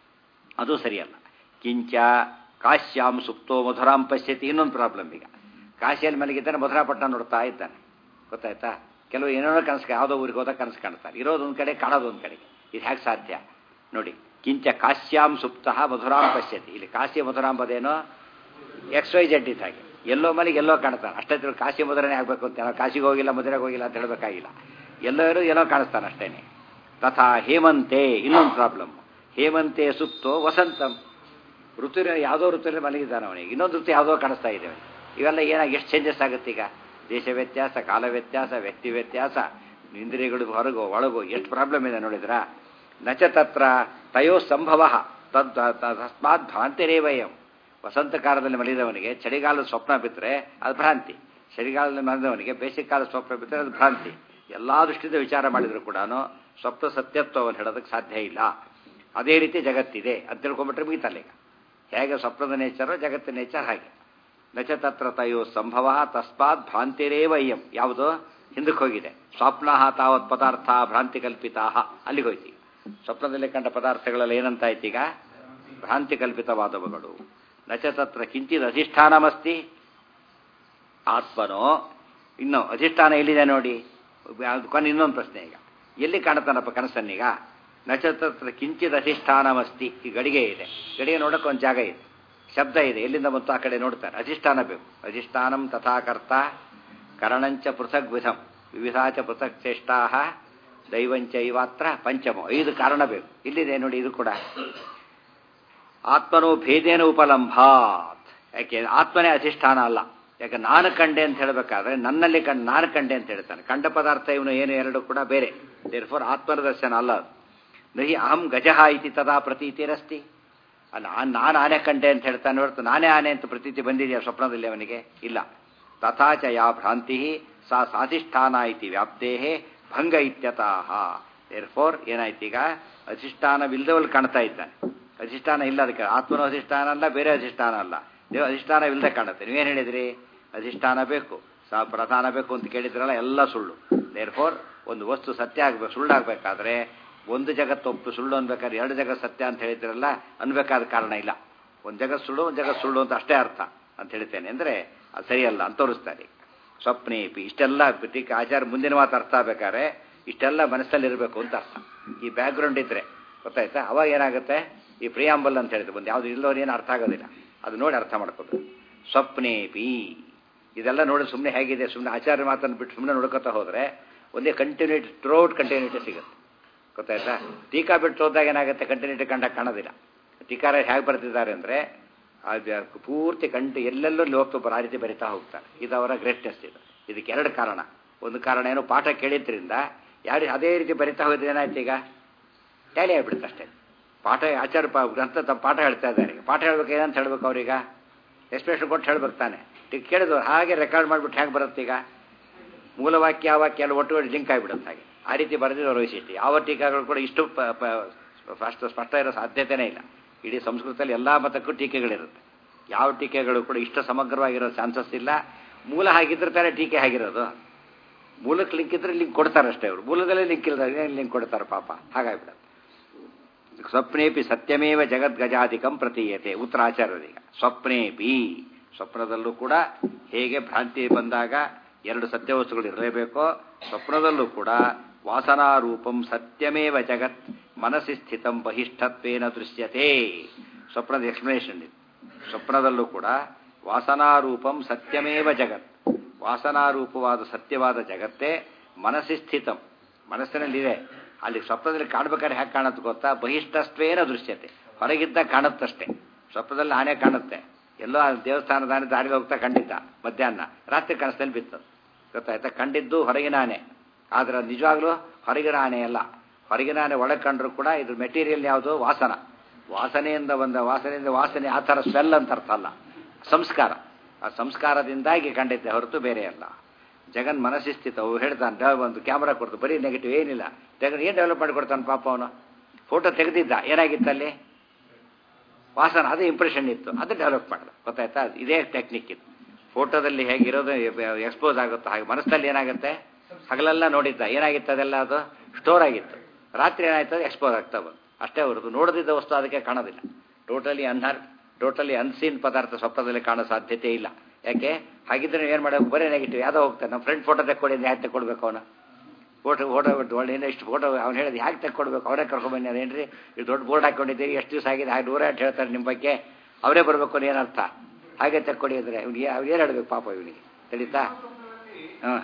ಅದು ಸರಿಯಲ್ಲ ಕಿಂಚ ಕಾಶ್ಯಾಂ ಸುಪ್ತೋ ಮಧುರಾಂ ಪಶ್ಯತಿ ಇನ್ನೊಂದು ಪ್ರಾಬ್ಲಮ್ ಈಗ ಕಾಶಿಯಲ್ಲಿ ಮಲಗಿದ್ದಾನೆ ಮಧುರಾಪಟ್ಟಣ ನೋಡ್ತಾ ಇದ್ದಾನೆ ಗೊತ್ತಾಯ್ತಾ ಕೆಲವು ಏನೇನೋ ಕನಸು ಯಾವುದೋ ಊರಿಗೆ ಹೋದಾಗ ಕನಸು ಕಾಣ್ತಾರೆ ಇರೋದು ಒಂದು ಕಡೆ ಕಾಣೋದು ಒಂದು ಕಡೆ ಇದು ಹೇಗೆ ಸಾಧ್ಯ ನೋಡಿ ಕಿಂಚ ಕಾಶ್ಯಾಂ ಸುಪ್ತ ಮಧುರಾಂ ಪಶ್ಯತಿ ಇಲ್ಲಿ ಕಾಶಿ ಮಧುರಾಂಬದೇನೋ ಎಕ್ಸ್ ವೈ ಜೆಡ್ ಇದ್ದ ಹಾಗೆ ಎಲ್ಲೋ ಮನೆಗೆ ಎಲ್ಲೋ ಕಾಣ್ತಾನೆ ಅಷ್ಟೇ ತಿಳ್ಕೊಂಡು ಕಾಶಿ ಮಧುರನೇ ಆಗಬೇಕು ಅಂತ ನಾವು ಕಾಶಿಗೆ ಹೋಗಿಲ್ಲ ಮಧುರೆಗೆ ಹೋಗಿಲ್ಲ ಅಂತ ಹೇಳಬೇಕಾಗಿಲ್ಲ ಎಲ್ಲರೂ ಎಲ್ಲೋ ಕಾಣಿಸ್ತಾನೆ ಅಷ್ಟೇನೆ ತಥಾ ಹೇಮಂತೆ ಇನ್ನೊಂದು ಪ್ರಾಬ್ಲಮ್ ಹೇಮಂತೆ ಸುಪ್ತೋ ವಸಂತಂ ಋತುವಿನ ಯಾವುದೋ ಋತುವಿನ ಮಲಗಿದ್ದಾನೆ ಅವನಿಗೆ ಇನ್ನೊಂದು ಋತು ಯಾವುದೋ ಕಾಣಿಸ್ತಾ ಇದೆ ಅವನಿಗೆ ಇವೆಲ್ಲ ಏನಾಗಿ ಎಷ್ಟು ಚೇಂಜಸ್ ಆಗುತ್ತೆ ಈಗ ದೇಶ ವ್ಯತ್ಯಾಸ ಕಾಲ ವ್ಯತ್ಯಾಸ ವ್ಯಕ್ತಿ ವ್ಯತ್ಯಾಸ ಇಂದ್ರಿಯಗಳು ಹೊರಗೋ ಒಳಗೋ ಎಷ್ಟು ಪ್ರಾಬ್ಲಮ್ ಇದೆ ನೋಡಿದ್ರ ನಚ ತತ್ರ ತಯೋ ಸಂಭವ ತದ್ ತಸ್ಮಾತ್ ಭ್ರಾಂತಿರೇ ವಯಂ ವಸಂತ ಕಾಲದಲ್ಲಿ ಮಲಿದವನಿಗೆ ಚಳಿಗಾಲದ ಸ್ವಪ್ನ ಬಿದ್ದರೆ ಅದು ಭ್ರಾಂತಿ ಚಳಿಗಾಲದಲ್ಲಿ ಮಲಿದವನಿಗೆ ಬೇಸಿಗೆಕಾಲದ ಸ್ವಪ್ನ ಬಿದ್ದರೆ ಅದು ಭ್ರಾಂತಿ ಎಲ್ಲ ದೃಷ್ಟಿಯಿಂದ ವಿಚಾರ ಮಾಡಿದ್ರು ಕೂಡ ಸ್ವಪ್ನ ಸತ್ಯತ್ವವನ್ನು ಹೇಳೋದಕ್ಕೆ ಸಾಧ್ಯ ಇಲ್ಲ ಅದೇ ರೀತಿ ಜಗತ್ತಿದೆ ಅಂತ ತಿಳ್ಕೊಂಬಿಟ್ರೆ ಮುಗಿತಲ್ಲ ಈಗ ಹೇಗೆ ಸ್ವಪ್ನದ ನೇಚರು ಜಗತ್ತಿನ ನೇಚರ್ ಹಾಗೆ ನಚ ತತ್ರ ತಯೋ ಸಂಭವ ತಸ್ಮಾತ್ ಭ್ರಾಂತಿರೇ ವಯ್ಯಂ ಯಾವುದು ಹಿಂದಕ್ಕೆ ಹೋಗಿದೆ ಸ್ವಪ್ನ ತಾವತ್ ಪದಾರ್ಥ ಭ್ರಾಂತಿ ಕಲ್ಪಿತಾ ಅಲ್ಲಿಗೆ ಹೋಯ್ತು ಸ್ವಪ್ನದಲ್ಲಿ ಕಂಡ ಪದಾರ್ಥಗಳೆಲ್ಲ ಏನಂತಾಯ್ತು ಈಗ ಭ್ರಾಂತಿ ಕಲ್ಪಿತವಾದವುಗಳು ನಚ ತತ್ರ ಕಿಂಚಿತ್ ಅಧಿಷ್ಠಾನಮಸ್ತಿ ಆತ್ಮನೋ ಇನ್ನು ಅಧಿಷ್ಠಾನ ಎಲ್ಲಿದೆ ನೋಡಿ ಕೊನೆ ಇನ್ನೊಂದು ಪ್ರಶ್ನೆ ಈಗ ಎಲ್ಲಿ ಕಾಣುತ್ತಾನಪ್ಪ ಕನಸನ್ನೀಗ ನಚತ್ರ ಕಿಂಚಿತ್ ಅಧಿಷ್ಠಾನಮಸ್ತಿ ಈ ಗಡಿಗೆ ಇದೆ ಗಡಿಗೆ ನೋಡಕ್ಕೆ ಒಂದು ಜಾಗ ಇದೆ ಶಬ್ದ ಇದೆ ಎಲ್ಲಿಂದ ಬಂತು ಆ ಕಡೆ ನೋಡ್ತಾರೆ ಅಧಿಷ್ಠಾನ ಬೇಕು ಅಧಿಷ್ಠಾನಂ ತಥಾಕರ್ತ ಕರಣಂಚ ಪೃಥಕ್ ವಿಧಂ ವಿವಿಧಾಚ ಪೃಥಕ್ ಚೇಷ್ಟಾ ದೈವಂಚ ಇವಾತ್ರ ಪಂಚಮ ಐದು ಕಾರಣ ಬೇಕು ಇಲ್ಲಿದೆ ನೋಡಿ ಇದು ಕೂಡ ಆತ್ಮನೋ ಭೇದೇನ ಉಪಲಂಭಾತ್ ಯಾಕೆ ಆತ್ಮನೇ ಅಧಿಷ್ಠಾನ ಅಲ್ಲ ಯಾಕೆ ನಾನು ಕಂಡೆ ಅಂತ ಹೇಳಬೇಕಾದ್ರೆ ನನ್ನಲ್ಲಿ ಕಂಡು ನಾನು ಕಂಡೆ ಅಂತ ಹೇಳ್ತಾನೆ ಕಂಡ ಪದಾರ್ಥ ಇವನು ಏನು ಎರಡು ಕೂಡ ಬೇರೆ ದೇರ್ ಫೋರ್ ಆತ್ಮನ ದರ್ಶನ ಅಲ್ಲ ಅದು ನಹಿ ಅಹಂ ಗಜಃ ಇತಿ ತದಾ ಪ್ರತೀತಿರಸ್ತಿ ನಾನು ನಾನು ಆನೆ ಕಂಡೆ ಅಂತ ಹೇಳ್ತಾನೆ ಹೊರತು ನಾನೇ ಆನೆ ಅಂತ ಪ್ರತೀತಿ ಬಂದಿದೆಯಾ ಸ್ವಪ್ನದಲ್ಲಿ ಅವನಿಗೆ ಇಲ್ಲ ತಥಾಚ ಯಾ ಭ್ರಾಂತಿ ಸಾ ಸಾಧಿಷ್ಠಾನ ಇತಿ ವ್ಯಾಪ್ತೇ ಭಂಗ ಇತ್ಯತಃ ಏರ್ ಫೋರ್ ಏನಾಯ್ತು ಈಗ ಅಧಿಷ್ಠಾನವಿಲ್ಲದವಲ್ಲಿ ಕಾಣ್ತಾ ಇದ್ದಾನೆ ಅಧಿಷ್ಠಾನ ಇಲ್ಲ ಅದಕ್ಕೆ ಆತ್ಮನ ಅಧಿಷ್ಠಾನ ಅಲ್ಲ ಬೇರೆ ಅಧಿಷ್ಠಾನ ಅಲ್ಲ ದೇವ ಅಧಿಷ್ಠಾನವಿಲ್ಲದೆ ಕಾಣುತ್ತೆ ನೀವೇನು ಹೇಳಿದ್ರಿ ಅಧಿಷ್ಠಾನ ಬೇಕು ಸಾ ಪ್ರಧಾನ ಬೇಕು ಅಂತ ಕೇಳಿದ್ರಲ್ಲ ಎಲ್ಲ ಸುಳ್ಳು ದೇರ್ ಫೋರ್ ಒಂದು ವಸ್ತು ಸತ್ಯ ಆಗ್ಬೇಕು ಸುಳ್ಳಾಗಬೇಕಾದ್ರೆ ಒಂದು ಜಗತ್ತು ಒಪ್ಪು ಸುಳ್ಳು ಅನ್ಬೇಕಾದ್ರೆ ಎರಡು ಜಗತ್ತು ಸತ್ಯ ಅಂತ ಹೇಳಿದ್ರಲ್ಲ ಅನ್ಬೇಕಾದ ಕಾರಣ ಇಲ್ಲ ಒಂದು ಜಗತ್ತು ಸುಳ್ಳು ಒಂದು ಜಗತ್ತು ಸುಳ್ಳು ಅಂತ ಅಷ್ಟೇ ಅರ್ಥ ಅಂತ ಹೇಳ್ತೇನೆ ಅಂದರೆ ಅದು ಸರಿಯಲ್ಲ ಅಂತ ತೋರಿಸ್ತಾರೆ ಸ್ವಪ್ನೇಪಿ ಇಷ್ಟೆಲ್ಲ ಟೀಕೆ ಆಚಾರ ಮುಂದಿನ ಮಾತು ಅರ್ಥ ಆಗ್ಬೇಕಾದ್ರೆ ಇಷ್ಟೆಲ್ಲ ಮನಸ್ಸಲ್ಲಿ ಇರಬೇಕು ಅಂತ ಅರ್ಥ ಈ ಬ್ಯಾಕ್ಗ್ರೌಂಡ್ ಇದ್ರೆ ಗೊತ್ತಾಯ್ತಾ ಅವಾಗ ಏನಾಗುತ್ತೆ ಈ ಪ್ರಿಯಾಂಬಲ್ ಅಂತ ಹೇಳಿದ್ರೆ ಒಂದು ಯಾವುದು ಇಲ್ಲದವ್ರು ಏನು ಅರ್ಥ ಆಗೋದಿಲ್ಲ ಅದು ನೋಡಿ ಅರ್ಥ ಮಾಡ್ಕೋದು ಸ್ವಪ್ನೇಪಿ ಇದೆಲ್ಲ ನೋಡಿ ಸುಮ್ಮನೆ ಹೇಗಿದೆ ಸುಮ್ಮನೆ ಆಚಾರ್ಯ ಮಾತನ್ನು ಬಿಟ್ಟು ಸುಮ್ಮನೆ ನೋಡ್ಕೊತಾ ಹೋದರೆ ಒಂದೇ ಕಂಟಿನ್ಯೂಟಿ ಥ್ರೂಔಟ್ ಕಂಟಿನ್ಯೂಟಿ ಸಿಗುತ್ತೆ ಗೊತ್ತಾಯ್ತಾ ಟೀಕಾ ಬಿಟ್ಟು ಹೋದಾಗ ಏನಾಗುತ್ತೆ ಕಂಟಿನ್ಯೂಟಿ ಕಂಡಾಗ ಕಾಣೋದಿಲ್ಲ ಟೀಕಾರ ಹೇಗೆ ಬರ್ತಿದ್ದಾರೆ ಅಂದರೆ ಅದು ಪೂರ್ತಿ ಕಂಟು ಎಲ್ಲೆಲ್ಲೂ ಹೋಗ್ತೊಬ್ಬರು ಆ ರೀತಿ ಬರಿತಾ ಹೋಗ್ತಾರೆ ಇದು ಅವರ ಗ್ರೇಟ್ನೆಸ್ ಇದು ಇದಕ್ಕೆ ಎರಡು ಕಾರಣ ಒಂದು ಕಾರಣ ಏನು ಪಾಠ ಕೇಳಿದ್ರಿಂದ ಯಾರು ಅದೇ ರೀತಿ ಬರಿತಾ ಹೋದ್ರೆ ಏನಾಯ್ತು ಈಗ ಟ್ಯಾಲಿ ಆಗ್ಬಿಡುತ್ತೆ ಅಷ್ಟೇ ಪಾಠ ಆಚಾರ ಪಾ ಗ್ರಂಥ ತಮ್ಮ ಪಾಠ ಹೇಳ್ತಾ ಇದ್ದಾರೆ ಪಾಠ ಹೇಳ್ಬೇಕು ಏನಂತ ಹೇಳ್ಬೇಕು ಅವ್ರೀಗ ಎಕ್ಸ್ಪ್ರೆಷನ್ ಕೊಟ್ಟು ಹೇಳ್ಬೇಕು ತಾನೆ ಈಗ ಕೇಳಿದ್ರು ಹಾಗೆ ರೆಕಾರ್ಡ್ ಮಾಡಿಬಿಟ್ಟು ಹೇಗೆ ಬರುತ್ತೆ ಈಗ ಮೂಲವಾಕ್ಯ ವಾಕ್ಯ ಎಲ್ಲ ಒಟ್ಟು ಲಿಂಕ್ ಆಗಿಬಿಡುತ್ತೆ ಹಾಗೆ ಆ ರೀತಿ ಬರೆದಿರೋ ವೈಶಿಷ್ಟ್ಯ ಯಾವ ಟೀಕಾಗಳು ಕೂಡ ಇಷ್ಟು ಸ್ಪಷ್ಟ ಸ್ಪಷ್ಟ ಇರೋ ಸಾಧ್ಯತೆಯೇ ಇಲ್ಲ ಇಡೀ ಸಂಸ್ಕೃತದಲ್ಲಿ ಎಲ್ಲ ಮತಕ್ಕೂ ಟೀಕೆಗಳಿರುತ್ತೆ ಯಾವ ಟೀಕೆಗಳು ಕೂಡ ಇಷ್ಟು ಸಮಗ್ರವಾಗಿರೋ ಚಾನ್ಸಸ್ ಇಲ್ಲ ಮೂಲ ಹಾಗಿದ್ರೆ ತಾನೇ ಟೀಕೆ ಆಗಿರೋದು ಮೂಲಕ್ಕೆ ಲಿಂಕ್ ಇದ್ರೆ ಲಿಂಕ್ ಕೊಡ್ತಾರೆ ಅಷ್ಟೇ ಅವರು ಮೂಲದಲ್ಲೇ ಲಿಂಕ್ ಇಲ್ಲದ ಲಿಂಕ್ ಕೊಡ್ತಾರೆ ಪಾಪ ಹಾಗಾಗ್ಬಿಡುತ್ತೆ ಸ್ವಪ್ನೇಪಿ ಸತ್ಯಮೇವ ಜಗದ್ಗಜಾಧಿಕಂ ಪ್ರತೀಯತೆ ಉತ್ತರ ಆಚಾರ್ಯರೀಗ ಸ್ವಪ್ನೇಪಿ ಸ್ವಪ್ನದಲ್ಲೂ ಕೂಡ ಹೇಗೆ ಭ್ರಾಂತಿ ಬಂದಾಗ ಎರಡು ಸತ್ಯವಸ್ತುಗಳು ಇರಲೇಬೇಕೋ ಸ್ವಪ್ನದಲ್ಲೂ ಕೂಡ ವಾಸನಾರೂಪಂ ಸತ್ಯಮೇವ ಜಗತ್ ಮನಸ್ಸಿ ಸ್ಥಿತಂ ಬಹಿಷ್ಠತ್ವೇನ ದೃಶ್ಯತೆ ಸ್ವಪ್ನದ ಎಕ್ಸ್ಪ್ಲನೇಷನ್ ಇದು ಸ್ವಪ್ನದಲ್ಲೂ ಕೂಡ ವಾಸನಾರೂಪಂ ಸತ್ಯಮೇವ ಜಗತ್ ವಾಸನಾರೂಪವಾದ ಸತ್ಯವಾದ ಜಗತ್ತೇ ಮನಸ್ಸಿ ಸ್ಥಿತಂ ಮನಸ್ಸಿನಲ್ಲಿದೆ ಅಲ್ಲಿ ಸ್ವಪ್ನದಲ್ಲಿ ಕಾಣ್ಬೇಕಾದ್ರೆ ಹೇಗೆ ಕಾಣುತ್ತೆ ಗೊತ್ತಾ ಬಹಿಷ್ಠತ್ವೇನ ದೃಶ್ಯತೆ ಹೊರಗಿದ್ದ ಕಾಣುತ್ತಷ್ಟೇ ಸ್ವಪ್ನದಲ್ಲಿ ಆನೆ ಕಾಣುತ್ತೆ ಎಲ್ಲೋ ಆ ದೇವಸ್ಥಾನದ ಆನೆ ದಾರಿಗೆ ಹೋಗ್ತಾ ಕಂಡಿದ್ದ ಮಧ್ಯಾಹ್ನ ರಾತ್ರಿ ಕನಸಲ್ಲಿ ಬಿತ್ತು ಗೊತ್ತಾಯ್ತಾ ಕಂಡಿದ್ದು ಹೊರಗಿನ ಆನೆ ಆದ್ರೆ ನಿಜವಾಗ್ಲೂ ಹೊರಗಿನ ಆನೆ ಅಲ್ಲ ಹೊರಗಿನ ಆನೆ ಒಳಗೆ ಕಂಡ್ರು ಕೂಡ ಇದ್ರ ಮೆಟೀರಿಯಲ್ ಯಾವುದು ವಾಸನ ವಾಸನೆಯಿಂದ ಬಂದ ವಾಸನೆಯಿಂದ ವಾಸನೆ ಆ ಥರ ಸ್ಮೆಲ್ ಅಂತ ಅರ್ಥ ಅಲ್ಲ ಸಂಸ್ಕಾರ ಆ ಸಂಸ್ಕಾರದಿಂದಾಗಿ ಕಂಡಿದ್ದೆ ಹೊರತು ಬೇರೆ ಅಲ್ಲ ಜಗನ್ ಮನಸ್ಸಿ ಸ್ಥಿತವು ಹೇಳ್ತಾನೆ ಒಂದು ಕ್ಯಾಮ್ರಾ ಕೊಡ್ತು ಬರೀ ನೆಗೆಟಿವ್ ಏನಿಲ್ಲ ತೆಗೆದು ಏನು ಡೆವಲಪ್ ಮಾಡಿ ಕೊಡ್ತಾನೆ ಪಾಪ ಅವನು ಫೋಟೋ ತೆಗೆದಿದ್ದ ಏನಾಗಿತ್ತಲ್ಲಿ ವಾಸನ ಅದೇ ಇಂಪ್ರೆಷನ್ ಇತ್ತು ಅದು ಡೆವಲಪ್ ಮಾಡ್ದ ಗೊತ್ತಾಯ್ತಾ ಇದೇ ಟೆಕ್ನಿಕ್ ಇದು ಫೋಟೋದಲ್ಲಿ ಹೇಗಿರೋದು ಎಕ್ಸ್ಪೋಸ್ ಆಗುತ್ತೋ ಹಾಗೆ ಮನಸ್ಸಲ್ಲಿ ಏನಾಗುತ್ತೆ ಹಗಲೆಲ್ಲ ನೋಡಿದ್ದ ಏನಾಗಿತ್ತು ಅದೆಲ್ಲ ಅದು ಸ್ಟೋರ್ ಆಗಿತ್ತು ರಾತ್ರಿ ಏನಾಯ್ತು ಅದು ಎಕ್ಸ್ಪೋಸ್ ಆಗ್ತಾ ಬಂತು ಅಷ್ಟೇ ಹೊರತು ನೋಡದಿದ್ದ ವಸ್ತು ಅದಕ್ಕೆ ಕಾಣೋದಿಲ್ಲ ಟೋಟಲಿ ಅನ್ಹರ್ ಟೋಟಲಿ ಅನ್ಸೀನ್ ಪದಾರ್ಥ ಸ್ವಪ್ನದಲ್ಲಿ ಕಾಣೋ ಸಾಧ್ಯತೆ ಇಲ್ಲ ಯಾಕೆ ಹಾಗಿದ್ರೆ ಏನು ಮಾಡಬೇಕು ಬರೀ ನೆಗೆಟಿವ್ ಯಾವುದೋ ಹೋಗ್ತಾನೆ ನಮ್ಮ ಫ್ರೆಂಡ್ ಫೋಟೋ ತೆಕ್ಕೊಡಿ ಯಾಕೆ ತೆಕ್ಕೊಡ್ಬೇಕು ಅವನು ಫೋಟೋ ಫೋಟೋ ಬಿಟ್ಟು ಒಳ್ಳೆ ಏನೋ ಇಷ್ಟು ಫೋಟೋ ಅವ್ನು ಹೇಳಿದ ಯಾಕೆ ತೆಕ್ಕೊಡ್ಬೇಕು ಅವರೇ ಕರ್ಕೊಂಬನ್ನಿ ಅದೇನ್ರಿ ಇದು ದೊಡ್ಡ ಬೋರ್ಡ್ ಹಾಕೊಂಡಿದ್ದೀರಿ ಎಷ್ಟು ದಿವಸ ಆಗಿದೆ ಹಾಗೆ ನೂರ ಎಂಟು ಹೇಳ್ತಾರೆ ನಿಮ್ಮ ಬಗ್ಗೆ ಅವರೇ ಬರಬೇಕು ಅನ್ನೋ ಏನರ್ಥ ಹಾಗೆ ತೆಕ್ಕೊಡಿ ಅಂದರೆ ಅವ್ನಿಗೆ ಅವ್ನು ಏನು ಹೇಳಬೇಕು ಪಾಪ ಇವನಿಗೆ ತಿಳಿತಾ ಹಾಂ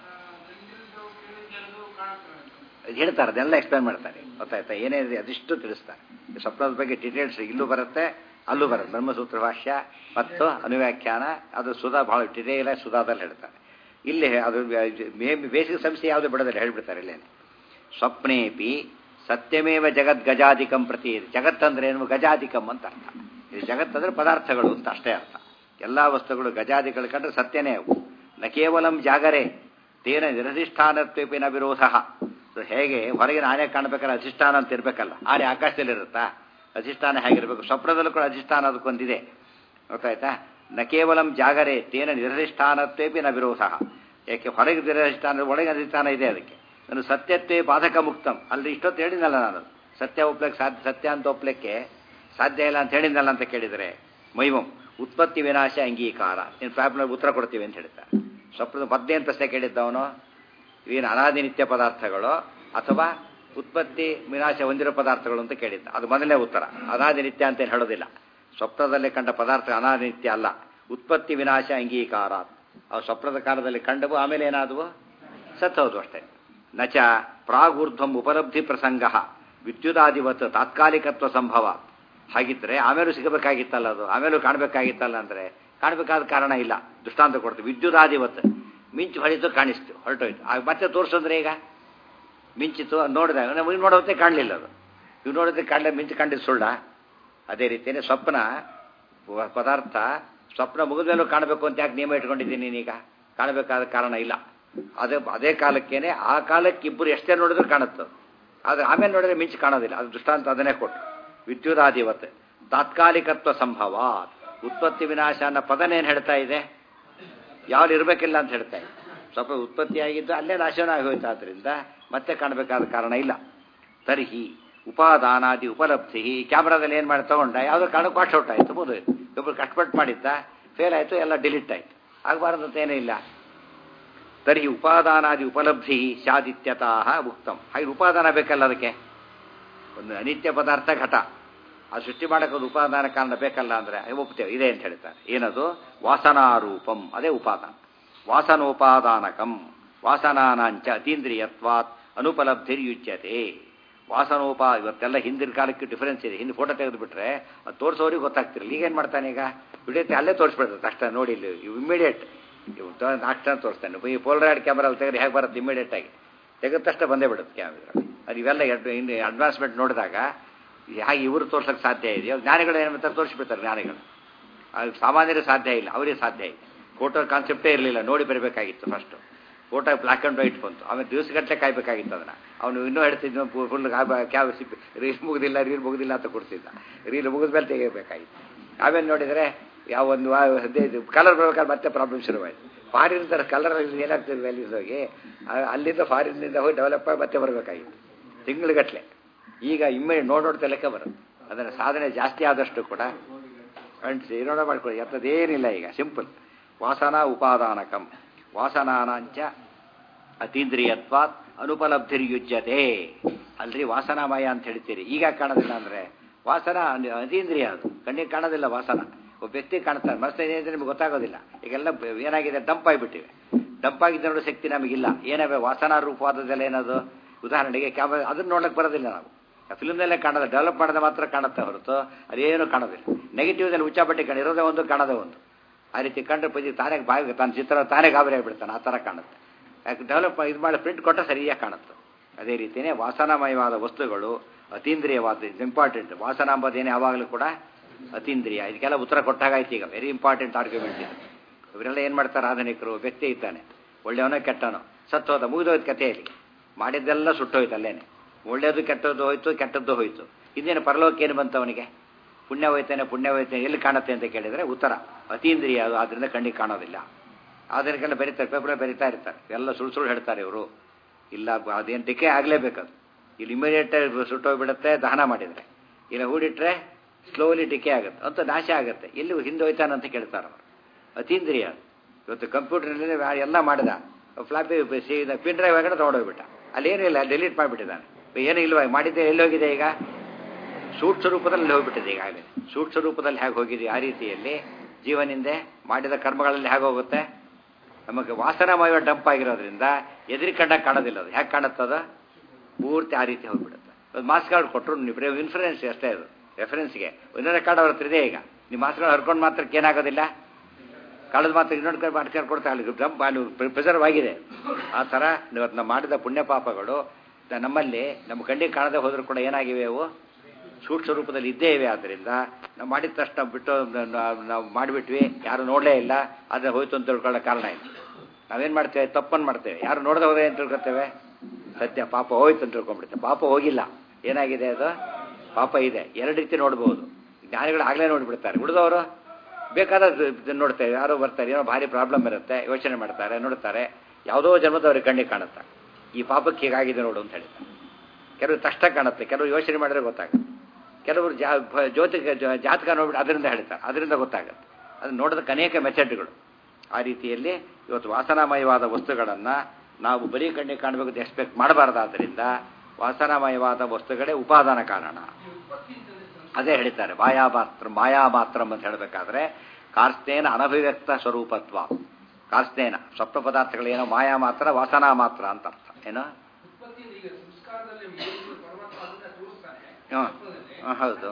ಹೇಳ್ತಾರೆ ಅದೆಲ್ಲ ಎಕ್ಸ್ಪ್ಲೇನ್ ಮಾಡ್ತಾರೆ ಗೊತ್ತಾಯ್ತಾ ಏನೇನಿದೆ ಅದಿಷ್ಟು ತಿಳಿಸ್ತಾರೆ ಸ್ವಪ್ನದ ಬಗ್ಗೆ ಡೀಟೇಲ್ಸ್ ಇಲ್ಲೂ ಬರುತ್ತೆ ಅಲ್ಲೂ ಬರುತ್ತೆ ಬ್ರಹ್ಮಸೂತ್ರ ಭಾಷ್ಯ ಮತ್ತು ಅನುವ್ಯಾಖ್ಯಾನ ಅದು ಸುಧಾ ಬಹಳ ಡಿಟೇಲ್ ಸುಧಾದಲ್ಲಿ ಹೇಳ್ತಾರೆ ಇಲ್ಲಿ ಅದು ಬೇಸಿಕ್ ಸಮಸ್ಯೆ ಯಾವುದು ಬಿಡೋದಿಲ್ಲ ಹೇಳ್ಬಿಡ್ತಾರೆ ಇಲ್ಲೇನೆ ಸ್ವಪ್ನೇಪಿ ಸತ್ಯಮೇವ ಜಗದ್ ಗಜಾಧಿಕಂ ಪ್ರತಿ ಜಗತ್ತಂದ್ರೆ ಏನು ಗಜಾಧಿಕಂ ಅಂತ ಅರ್ಥ ಇದು ಜಗತ್ತಂದ್ರೆ ಪದಾರ್ಥಗಳು ಅಂತ ಅಷ್ಟೇ ಅರ್ಥ ಎಲ್ಲ ವಸ್ತುಗಳು ಗಜಾದಿಗಳು ಕಂಡ್ರೆ ಸತ್ಯನೇ ಅವು ನ ಕೇವಲಂ ಜಾಗರೇ ತೇನ ನಿರಧಿಷ್ಠಾನತ್ವೇಪಿನ ವಿರೋಧ ಹೇಗೆ ಹೊರಗಿನ ಆನೆ ಕಾಣಬೇಕಾದ್ರೆ ಅಧಿಷ್ಠಾನ ಅಂತ ಇರಬೇಕಲ್ಲ ಆನೆ ಆಕಾಶದಲ್ಲಿರುತ್ತಾ ಅಧಿಷ್ಠಾನ ಹೇಗಿರಬೇಕು ಸ್ವಪ್ನದಲ್ಲೂ ಕೂಡ ಅಧಿಷ್ಠಾನ ಅದಕ್ಕೊಂದಿದೆ ಗೊತ್ತಾಯ್ತಾ ನ ಕೇವಲಂ ಜಾಗರೇ ತೇನ ನಿರಧಿಷ್ಠಾನತ್ವೇಪಿ ನ ವಿರೋಧ ಯಾಕೆ ಹೊರಗೆ ನಿರಧಿಷ್ಠಾನ ಒಳಗೆ ಅಧಿಷ್ಠಾನ ಇದೆ ಅದಕ್ಕೆ ನಾನು ಸತ್ಯತ್ವೇ ಬಾಧಕ ಮುಕ್ತಂ ಅಲ್ಲಿ ಇಷ್ಟೊತ್ತು ಹೇಳಿದ್ನಲ್ಲ ನಾನು ಸತ್ಯ ಒಪ್ಲಕ್ಕೆ ಸಾಧ್ಯ ಸತ್ಯ ಅಂತ ಒಪ್ಲಿಕ್ಕೆ ಸಾಧ್ಯ ಇಲ್ಲ ಅಂತ ಹೇಳಿದ್ನಲ್ಲ ಅಂತ ಕೇಳಿದರೆ ಮೈವಂ ಉತ್ಪತ್ತಿ ವಿನಾಶ ಅಂಗೀಕಾರ ನೀನು ಪ್ರಾಬ್ಲಮ್ ಉತ್ತರ ಕೊಡ್ತೀವಿ ಅಂತ ಹೇಳ್ತಾರೆ ಸ್ವಪ್ನದ ಮಧ್ಯೆ ಅಂತ ಪ್ರಶ್ನೆ ಕೇಳಿದ್ದವನು ಏನು ಅನಾದಿ ನಿತ್ಯ ಪದಾರ್ಥಗಳು ಅಥವಾ ಉತ್ಪತ್ತಿ ವಿನಾಶ ಹೊಂದಿರೋ ಪದಾರ್ಥಗಳು ಅಂತ ಕೇಳಿದ್ದ ಅದು ಮೊದಲನೇ ಉತ್ತರ ಅನಾದಿ ನಿತ್ಯ ಅಂತ ಏನು ಹೇಳೋದಿಲ್ಲ ಸ್ವಪ್ನದಲ್ಲಿ ಕಂಡ ಪದಾರ್ಥ ಅನಾದಿ ನಿತ್ಯ ಅಲ್ಲ ಉತ್ಪತ್ತಿ ವಿನಾಶ ಅಂಗೀಕಾರ ಅವು ಸ್ವಪ್ನದ ಕಾಲದಲ್ಲಿ ಕಂಡವು ಆಮೇಲೆ ಏನಾದವು ಸತ್ತೋದು ಅಷ್ಟೇ ನಚ ಪ್ರಾಗೂರ್ಧ್ವಂ ಉಪಲಬ್ಧಿ ಪ್ರಸಂಗ ವಿದ್ಯುದಾದಿವತ್ ತಾತ್ಕಾಲಿಕತ್ವ ಸಂಭವ ಹಾಗಿದ್ರೆ ಆಮೇಲೂ ಸಿಗಬೇಕಾಗಿತ್ತಲ್ಲ ಅದು ಆಮೇಲೂ ಕಾಣಬೇಕಾಗಿತ್ತಲ್ಲ ಅಂದರೆ ಕಾಣಬೇಕಾದ ಕಾರಣ ಇಲ್ಲ ದೃಷ್ಟಾಂತ ಕೊಡ್ತೀವಿ ವಿದ್ಯುದಾದಿವತ್ ಮಿಂಚು ಹೊಳಿತು ಕಾಣಿಸ್ತು ಹೊರಟೋಯ್ತು ಆಗ ಮತ್ತೆ ತೋರಿಸಂದ್ರೆ ಈಗ ಮಿಂಚಿತು ನೋಡಿದಾಗ ನಾವು ಇನ್ನು ನೋಡೋತ್ತೆ ಕಾಣಲಿಲ್ಲ ಅದು ಇವು ನೋಡೋದಕ್ಕೆ ಕಾಣಲಿಲ್ಲ ಮಿಂಚು ಕಂಡಿದ್ದು ಸುಳ್ಳ ಅದೇ ರೀತಿಯೇ ಸ್ವಪ್ನ ಪದಾರ್ಥ ಸ್ವಪ್ನ ಮುಗಿದ್ಮೇಲೂ ಕಾಣಬೇಕು ಅಂತ ಯಾಕೆ ನಿಯಮ ಇಟ್ಕೊಂಡಿದ್ದೀನಿ ನೀನೀಗ ಕಾಣಬೇಕಾದ ಕಾರಣ ಇಲ್ಲ ಅದೇ ಅದೇ ಕಾಲಕ್ಕೇನೆ ಆ ಕಾಲಕ್ಕೆ ಇಬ್ಬರು ಎಷ್ಟೇ ನೋಡಿದ್ರು ಕಾಣುತ್ತೆ ಆದರೆ ಆಮೇಲೆ ನೋಡಿದ್ರೆ ಮಿಂಚು ಕಾಣೋದಿಲ್ಲ ಅದು ದೃಷ್ಟಾಂತ ಅದನ್ನೇ ಕೊಟ್ಟು ವಿದ್ಯುದಾಧಿವತ್ ತಾತ್ಕಾಲಿಕತ್ವ ಸಂಭವ ಉತ್ಪತ್ತಿ ವಿನಾಶ ಅನ್ನೋ ಪದನೇನು ಹೇಳ್ತಾ ಇದೆ ಯಾವ್ದು ಇರಬೇಕಿಲ್ಲ ಅಂತ ಹೇಳ್ತಾ ಇದೆ ಸ್ವಲ್ಪ ಉತ್ಪತ್ತಿಯಾಗಿದ್ದು ಅಲ್ಲೇ ನಾಶನ ಆಗೋಯ್ತು ಆದ್ದರಿಂದ ಮತ್ತೆ ಕಾಣಬೇಕಾದ ಕಾರಣ ಇಲ್ಲ ತರ್ಹಿ ಉಪಾದಾನಾದಿ ಉಪಲಬ್ಧಿ ಕ್ಯಾಮ್ರಾದಲ್ಲಿ ಏನು ಮಾಡಿ ತಗೊಂಡ ಯಾವುದೋ ಕಾರಣಕ್ಕೆ ವಾಶ್ ಔಟ್ ಆಯಿತು ಮುಗಿದೋಯ್ತು ಒಬ್ಬರು ಕಷ್ಟಪಟ್ಟು ಮಾಡಿದ್ದ ಫೇಲ್ ಆಯಿತು ಎಲ್ಲ ಡಿಲೀಟ್ ಆಯಿತು ಆಗಬಾರ್ದಂತ ಏನೂ ಇಲ್ಲ ತರ್ಹಿ ಉಪಾದಾನಾದಿ ಉಪಲಬ್ಧಿ ಸ್ಯಾದಿತ್ಯತಃ ಉಕ್ತಂ ಹಾಗೆ ಉಪಾದಾನ ಬೇಕಲ್ಲ ಅದಕ್ಕೆ ಒಂದು ಅನಿತ್ಯ ಪದಾರ್ಥ ಘಟ ಆ ಸೃಷ್ಟಿ ಮಾಡೋಕೆ ಒಂದು ಉಪಾದಾನ ಕಾರಣ ಬೇಕಲ್ಲ ಅಂದರೆ ಒಪ್ತೇವೆ ಇದೆ ಅಂತ ಹೇಳ್ತಾರೆ ಏನದು ವಾಸನಾರೂಪಂ ಅದೇ ಉಪಾದಾನ ವಾಸನೋಪಾದಾನಕಂ ವಾಸನಾನಾಂಚ ಅತೀಂದ್ರಿಯತ್ವಾತ್ ಅನುಪಲಬ್ಧಿರ್ಯುಚ್ಯತೆ ವಾಸನೋಪ ಇವತ್ತೆಲ್ಲ ಹಿಂದಿನ ಕಾಲಕ್ಕೆ ಡಿಫರೆನ್ಸ್ ಇದೆ ಹಿಂದೆ ಫೋಟೋ ತೆಗೆದುಬಿಟ್ರೆ ಅದು ತೋರಿಸೋರಿಗೆ ಗೊತ್ತಾಗ್ತಿರಲಿಲ್ಲ ಈಗೇನು ಮಾಡ್ತಾನೆ ಈಗ ವಿಡಿಯೋತೆ ಅಲ್ಲೇ ತೋರಿಸ್ಬಿಡ್ತಾರೆ ತಕ್ಷಣ ನೋಡಿ ಇಲ್ಲಿ ಇಮಿಡಿಯೇಟ್ ಅಷ್ಟೇ ತೋರಿಸ್ತಾನೆ ಈ ಪೋಲ್ರಾಯ್ಡ್ ಕ್ಯಾಮ್ರಲ್ಲಿ ತೆಗೆದ್ರೆ ಹೇಗೆ ಬರುತ್ತೆ ಇಮಿಡಿಯೇಟ್ ಆಗಿ ತೆಗೆದ ತಕ್ಷಣ ಬಂದೇ ಬಿಡುತ್ತೆ ಕ್ಯಾಮ್ರಾ ಅದು ಇವೆಲ್ಲ ಇನ್ನು ಅಡ್ವಾನ್ಸ್ಮೆಂಟ್ ನೋಡಿದಾಗ ಹೇಗೆ ಇವರು ತೋರ್ಸೋಕ್ಕೆ ಸಾಧ್ಯ ಇದೆಯೋ ಜ್ಞಾನಿಗಳು ಏನು ಮಾಡ್ತಾರೆ ತೋರಿಸ್ಬಿಡ್ತಾರೆ ಜ್ಞಾನಿಗಳು ಅದು ಸಾಮಾನ್ಯರಿಗೆ ಸಾಧ್ಯ ಇಲ್ಲ ಅವರಿಗೆ ಸಾಧ್ಯ ಇಲ್ಲ ಫೋಟೋ ಕಾನ್ಸೆಪ್ಟೇ ಇರಲಿಲ್ಲ ನೋಡಿ ಬರಬೇಕಾಗಿತ್ತು first photo black and white ಬಂತು ಆಮೇಲೆ ದಿವಸಗಟ್ಟಲೆ ಕಾಯ್ಬೇಕಾಗಿತ್ತು ಅದನ್ನು ಅವನು ಇನ್ನೂ ಹೇಳ್ತಿದ್ದ ಫುಲ್ ಕ್ಯಾಬ್ ಸಿಪ್ಪಿ ರೀಲ್ ಮುಗುದಿಲ್ಲ ರೀಲ್ ಮುಗುದಿಲ್ಲ ಅಂತ ಕೊಡ್ತಿದ್ದ ರೀಲ್ ಮುಗಿದ ಮೇಲೆ ತೆಗಿಬೇಕಾಗಿತ್ತು ಆಮೇಲೆ ನೋಡಿದರೆ ಯಾವ ಒಂದು ಹದಿನೈದು ಕಲರ್ ಬರ್ಬೇಕಾದ್ರೆ ಮತ್ತೆ ಪ್ರಾಬ್ಲಮ್ ಶುರುವಾಯಿತು ಫಾರಿನ್ ಥರ ಕಲರ್ ಏನಾಗ್ತದೆ ವ್ಯಾಲ್ಯೂಸ್ ಹೋಗಿ ಅಲ್ಲಿಂದ ಫಾರಿನ್ನಿಂದ ಹೋಗಿ ಡೆವಲಪ್ ಆಗಿ ಮತ್ತೆ ಬರಬೇಕಾಗಿತ್ತು ತಿಂಗಳುಗಟ್ಟಲೆ ಈಗ ಇಮ್ಮೆ ನೋಡ್ ನೋಡ್ತಾ ಲೆಕ್ಕ ಬರುತ್ತೆ ಅದರ ಸಾಧನೆ ಜಾಸ್ತಿ ಆದಷ್ಟು ಕೂಡ ಅಂಟಿಸಿ ಏನೋಡ ಮಾಡ್ಕೊಳ್ಳಿ ಅಂಥದ್ದೇನಿಲ್ಲ ಈಗ ಸಿಂಪಲ್ ವಾಸನಾ ಉಪಾದಾನಕಂ ವಾಸನಾನಾಂಚ ಅತೀಂದ್ರಿಯತ್ವಾತ್ ಅನುಪಲಬ್ಧಿರ್ಯುಜ್ಯತೆ ಅಲ್ರಿ ವಾಸನಾಮಯ ಅಂತ ಹೇಳ್ತೀರಿ ಈಗ ಕಾಣೋದಿಲ್ಲ ಅಂದರೆ ವಾಸನ ಅತೀಂದ್ರಿಯ ಅದು ಕಣ್ಣಿಗೆ ಕಾಣೋದಿಲ್ಲ ವಾಸನ ಒಬ್ಬ ವ್ಯಕ್ತಿ ಕಾಣ್ತಾರೆ ಮನಸ್ಸು ಏನಿದೆ ನಿಮ್ಗೆ ಗೊತ್ತಾಗೋದಿಲ್ಲ ಈಗೆಲ್ಲ ಏನಾಗಿದೆ ಡಂಪ್ ಆಗಿಬಿಟ್ಟಿವೆ ಡಂಪ್ ಆಗಿದ್ದ ನೋಡೋ ಶಕ್ತಿ ನಮಗಿಲ್ಲ ಏನವೆ ವಾಸನಾ ರೂಪವಾದದೆಲ್ಲ ಏನದು ಉದಾಹರಣೆಗೆ ಕ್ಯಾಮ್ರಾ ಅದನ್ನ ನೋಡಕ್ಕೆ ಬರೋದಿಲ್ಲ ನಾವು ಫಿಲ್ಮ್ನಲ್ಲೇ ಕಾಣೋದು ಡೆವಲಪ್ ಮಾಡೋದು ಮಾತ್ರ ಕಾಣುತ್ತೆ ಹೊರತು ಅದೇನು ಕಾಣೋದಿಲ್ಲ ನೆಗೆಟಿವ್ದಲ್ಲಿ ಉಚ್ಚಾಪಟ್ಟಿ ಕಾಣ ಇರೋದೇ ಒಂದು ಕಾಣೋದೇ ಒಂದು ಆ ರೀತಿ ಕಂಡ್ರೆ ಪದಿ ತಾನೇ ಬಾಯಿ ತನ್ನ ಚಿತ್ರ ತಾನೇ ಗಾಬರಿ ಆಗಿಬಿಡ್ತಾನೆ ಆ ಥರ ಕಾಣುತ್ತೆ ಯಾಕೆ ಡೆವಲಪ್ ಇದು ಮಾಡಿ ಪ್ರಿಂಟ್ ಕೊಟ್ಟರೆ ಸರಿಯಾಗಿ ಕಾಣುತ್ತೆ ಅದೇ ರೀತಿಯೇ ವಾಸನಾಮಯವಾದ ವಸ್ತುಗಳು ಅತೀಂದ್ರಿಯವಾದ ಇಂಪಾರ್ಟೆಂಟ್ ವಾಸನ ಅಂಬೋದೇನೆ ಯಾವಾಗಲೂ ಕೂಡ ಅತೀಂದ್ರಿಯ ಇದಕ್ಕೆಲ್ಲ ಉತ್ತರ ಕೊಟ್ಟಾಗಾಯ್ತು ಈಗ ವೆರಿ ಇಂಪಾರ್ಟೆಂಟ್ ಆರ್ಗ್ಯುಮೆಂಟ್ ಇದು ಇವರೆಲ್ಲ ಏನು ಮಾಡ್ತಾರೆ ಆಧುನಿಕರು ವ್ಯಕ್ತಿ ಇದ್ದಾನೆ ಒಳ್ಳೆಯವನೋ ಕೆಟ್ಟವನೋ ಸತ್ತೋದ ಮುಗಿದೋಯ್ತು ಕಥೆಯಲ್ಲಿ ಮಾಡಿದ್ದೆಲ್ಲ ಸುಟ್ಟೋಯ್ತು ಅಲ್ಲೇನೆ ಒಳ್ಳೆಯದು ಕೆಟ್ಟದ್ದು ಹೋಯ್ತು ಕೆಟ್ಟದ್ದು ಹೋಯ್ತು ಇನ್ನೇನು ಪರಲೋಕ ಏನು ಬಂತು ಅವನಿಗೆ ಪುಣ್ಯ ಹೋಯ್ತಾನೆ ಪುಣ್ಯ ಹೋಯ್ತಾನೆ ಎಲ್ಲಿ ಕಾಣುತ್ತೆ ಅಂತ ಕೇಳಿದರೆ ಉತ್ತರ ಅತೀಂದ್ರಿಯ ಅದು ಆದ್ದರಿಂದ ಕಣ್ಣಿಗೆ ಕಾಣೋದಿಲ್ಲ ಅದಕ್ಕೆಲ್ಲ ಬರೀತಾರೆ ಪೇಪರ್ ಬರೀತಾ ಇರ್ತಾರೆ ಎಲ್ಲ ಸುಳ್ಳು ಸುಳ್ಳು ಹೇಳ್ತಾರೆ ಇವರು ಇಲ್ಲ ಅದೇನು ಟಿಕೆ ಆಗಲೇಬೇಕದು ಇಲ್ಲಿ ಇಮಿಡಿಯೇಟ್ ಸುಟ್ಟೋಗ್ಬಿಡುತ್ತೆ ದಹನ ಮಾಡಿದರೆ ಇಲ್ಲ ಹೂಡಿಟ್ರೆ ಸ್ಲೋಲಿ ಟಿಕೆ ಆಗುತ್ತೆ ಅಂತ ನಾಶ ಆಗುತ್ತೆ ಎಲ್ಲಿ ಹಿಂದೆ ಹೋಯ್ತಾನೆ ಅಂತ ಕೇಳ್ತಾರೆ ಅವರು ಅತೀಂದ್ರಿಯ ಇವತ್ತು ಕಂಪ್ಯೂಟರ್ನಲ್ಲಿ ಎಲ್ಲ ಮಾಡಿದ ಫ್ಲಾಪಿ ಪಿನ್ ಡ್ರೈವ್ ಆಗಡೆ ತೊಗೊಂಡೋಗ್ಬಿಟ್ಟ ಅಲ್ಲೇನೂ ಇಲ್ಲ ಡೆಲೀಟ್ ಮಾಡಿಬಿಟ್ಟಿದ್ದಾನೆ ಏನೂ ಇಲ್ವಾ ಮಾಡಿದ್ದೆ ಎಲ್ಲಿ ಹೋಗಿದೆ ಈಗ ಸೂಕ್ಷ್ಮ ರೂಪದಲ್ಲಿ ಹೋಗ್ಬಿಟ್ಟಿದೆ ಈಗಾಗಲೇ ಸೂಕ್ಷ್ಮ ರೂಪದಲ್ಲಿ ಹೇಗೆ ಹೋಗಿದೆ ಆ ರೀತಿಯಲ್ಲಿ ಜೀವನಿಂದೆ ಮಾಡಿದ ಕರ್ಮಗಳಲ್ಲಿ ಹೇಗೆ ಹೋಗುತ್ತೆ ನಮಗೆ ವಾಸನಮಯ ಡಂಪ್ ಆಗಿರೋದ್ರಿಂದ ಎದುರಿ ಕಂಡಾಗ ಕಾಣೋದಿಲ್ಲ ಅದು ಹೇಗೆ ಕಾಣುತ್ತದ ಪೂರ್ತಿ ಆ ರೀತಿ ಹೋಗ್ಬಿಡುತ್ತೆ ಒಂದು ಮಾಸ್ ಕಾರ್ಡ್ ಕೊಟ್ಟರು ನೀವು ಇನ್ಫ್ಲೂಯೆನ್ಸ್ ಅಷ್ಟೇ ಅದು ರೆಫರೆನ್ಸ್ಗೆ ಇನ್ನೊಂದು ಕಾರ್ಡ್ ಅವ್ರ ಹತ್ರ ಇದೆ ಈಗ ನೀವು ಮಾಸ್ ಕಾರ್ಡ್ ಹರ್ಕೊಂಡು ಮಾತ್ರಕ್ಕೆ ಏನಾಗೋದಿಲ್ಲ ಕಳೆದ ಮಾತ್ರ ಇನ್ನೊಂದು ಕಡೆ ಮಾಡ್ಕೊಂಡು ಕೊಡ್ತಾ ಅಲ್ಲಿ ಡಂಪ್ ಅಲ್ಲಿ ಪ್ರಿಸರ್ವ್ ಆಗಿದೆ ಆ ಥರ ಇವತ್ತು ನಾವು ಮಾಡಿದ ಪುಣ್ಯ ಪಾಪಗಳು ನಮ್ಮಲ್ಲಿ ನಮ್ಮ ಕಣ್ಣಿಗೆ ಕಾಣದೆ ಹೋದರೂ ಕೂಡ ಏನಾಗಿವೆ ಅವು ಸೂಕ್ಷ್ಮ ರೂಪದಲ್ಲಿ ಇದ್ದೇ ಇವೆ ಆದ್ದರಿಂದ ನಾವು ಮಾಡಿದ ತಕ್ಷಣ ಬಿಟ್ಟು ನಾವು ಮಾಡಿಬಿಟ್ವಿ ಯಾರು ನೋಡಲೇ ಇಲ್ಲ ಆದರೆ ಹೋಯ್ತು ಅಂತ ತಿಳ್ಕೊಳ್ಳೋ ಕಾರಣ ಇಲ್ಲ ನಾವೇನು ಮಾಡ್ತೇವೆ ತಪ್ಪನ್ನು ಮಾಡ್ತೇವೆ ಯಾರು ನೋಡದೆ ಹೋದೆ ಅಂತ ತಿಳ್ಕೊತೇವೆ ಸತ್ಯ ಪಾಪ ಹೋಯ್ತು ಅಂತ ತಿಳ್ಕೊಂಡ್ಬಿಡ್ತೇವೆ ಪಾಪ ಹೋಗಿಲ್ಲ ಏನಾಗಿದೆ ಅದು ಪಾಪ ಇದೆ ಎರಡು ರೀತಿ ನೋಡ್ಬೋದು ಜ್ಞಾನಿಗಳು ಆಗಲೇ ನೋಡಿಬಿಡ್ತಾರೆ ಉಳಿದವರು ಬೇಕಾದ ನೋಡ್ತೇವೆ ಯಾರೋ ಬರ್ತಾರೆ ಏನೋ ಭಾರಿ ಪ್ರಾಬ್ಲಮ್ ಇರುತ್ತೆ ಯೋಚನೆ ಮಾಡ್ತಾರೆ ನೋಡ್ತಾರೆ ಯಾವುದೋ ಜನ್ಮದವ್ರಿಗೆ ಕಣ್ಣಿಗೆ ಕಾಣುತ್ತೆ ಈ ಪಾಪಕ್ಕೆ ಹೀಗಾಗಿದೆ ನೋಡು ಅಂತ ಹೇಳ್ತಾರೆ ಕೆಲವರು ತಕ್ಷಣ ಕಾಣುತ್ತೆ ಕೆಲವರು ಯೋಚನೆ ಮಾಡಿದ್ರೆ ಗೊತ್ತಾಗುತ್ತೆ ಕೆಲವರು ಜಾ ಜ್ಯೋತಿಕ ಜಾತಕ ನೋಡ್ಬಿಟ್ಟು ಅದರಿಂದ ಹೇಳ್ತಾರೆ ಅದರಿಂದ ಗೊತ್ತಾಗುತ್ತೆ ಅದು ನೋಡೋದಕ್ಕೆ ಅನೇಕ ಮೆಥಡ್ಗಳು ಆ ರೀತಿಯಲ್ಲಿ ಇವತ್ತು ವಾಸನಾಮಯವಾದ ವಸ್ತುಗಳನ್ನು ನಾವು ಬರೀ ಕಣ್ಣಿಗೆ ಕಾಣಬೇಕು ಎಕ್ಸ್ಪೆಕ್ಟ್ ಮಾಡಬಾರ್ದಾದ್ದರಿಂದ ವಾಸನಾಮಯವಾದ ವಸ್ತುಗಳೇ ಉಪಾದಾನ ಕಾರಣ ಅದೇ ಹೇಳ್ತಾರೆ ಮಾಯಾಮಾತ್ರ ಮಾಯಾಮಾತ್ರ ಅಂತ ಹೇಳಬೇಕಾದ್ರೆ ಕಾರ್ಸ್ನೇನ ಅನಭಿವ್ಯಕ್ತ ಸ್ವರೂಪತ್ವ ಕಾರ್ಸ್ನೇನ ಸ್ವಪ್ನ ಪದಾರ್ಥಗಳೇನೋ ಮಾಯಾ ಮಾತ್ರ ವಾಸನಾ ಮಾತ್ರ ಅಂತ ಅರ್ಥ ಏನೋ ಹಾಂ ಹೌದು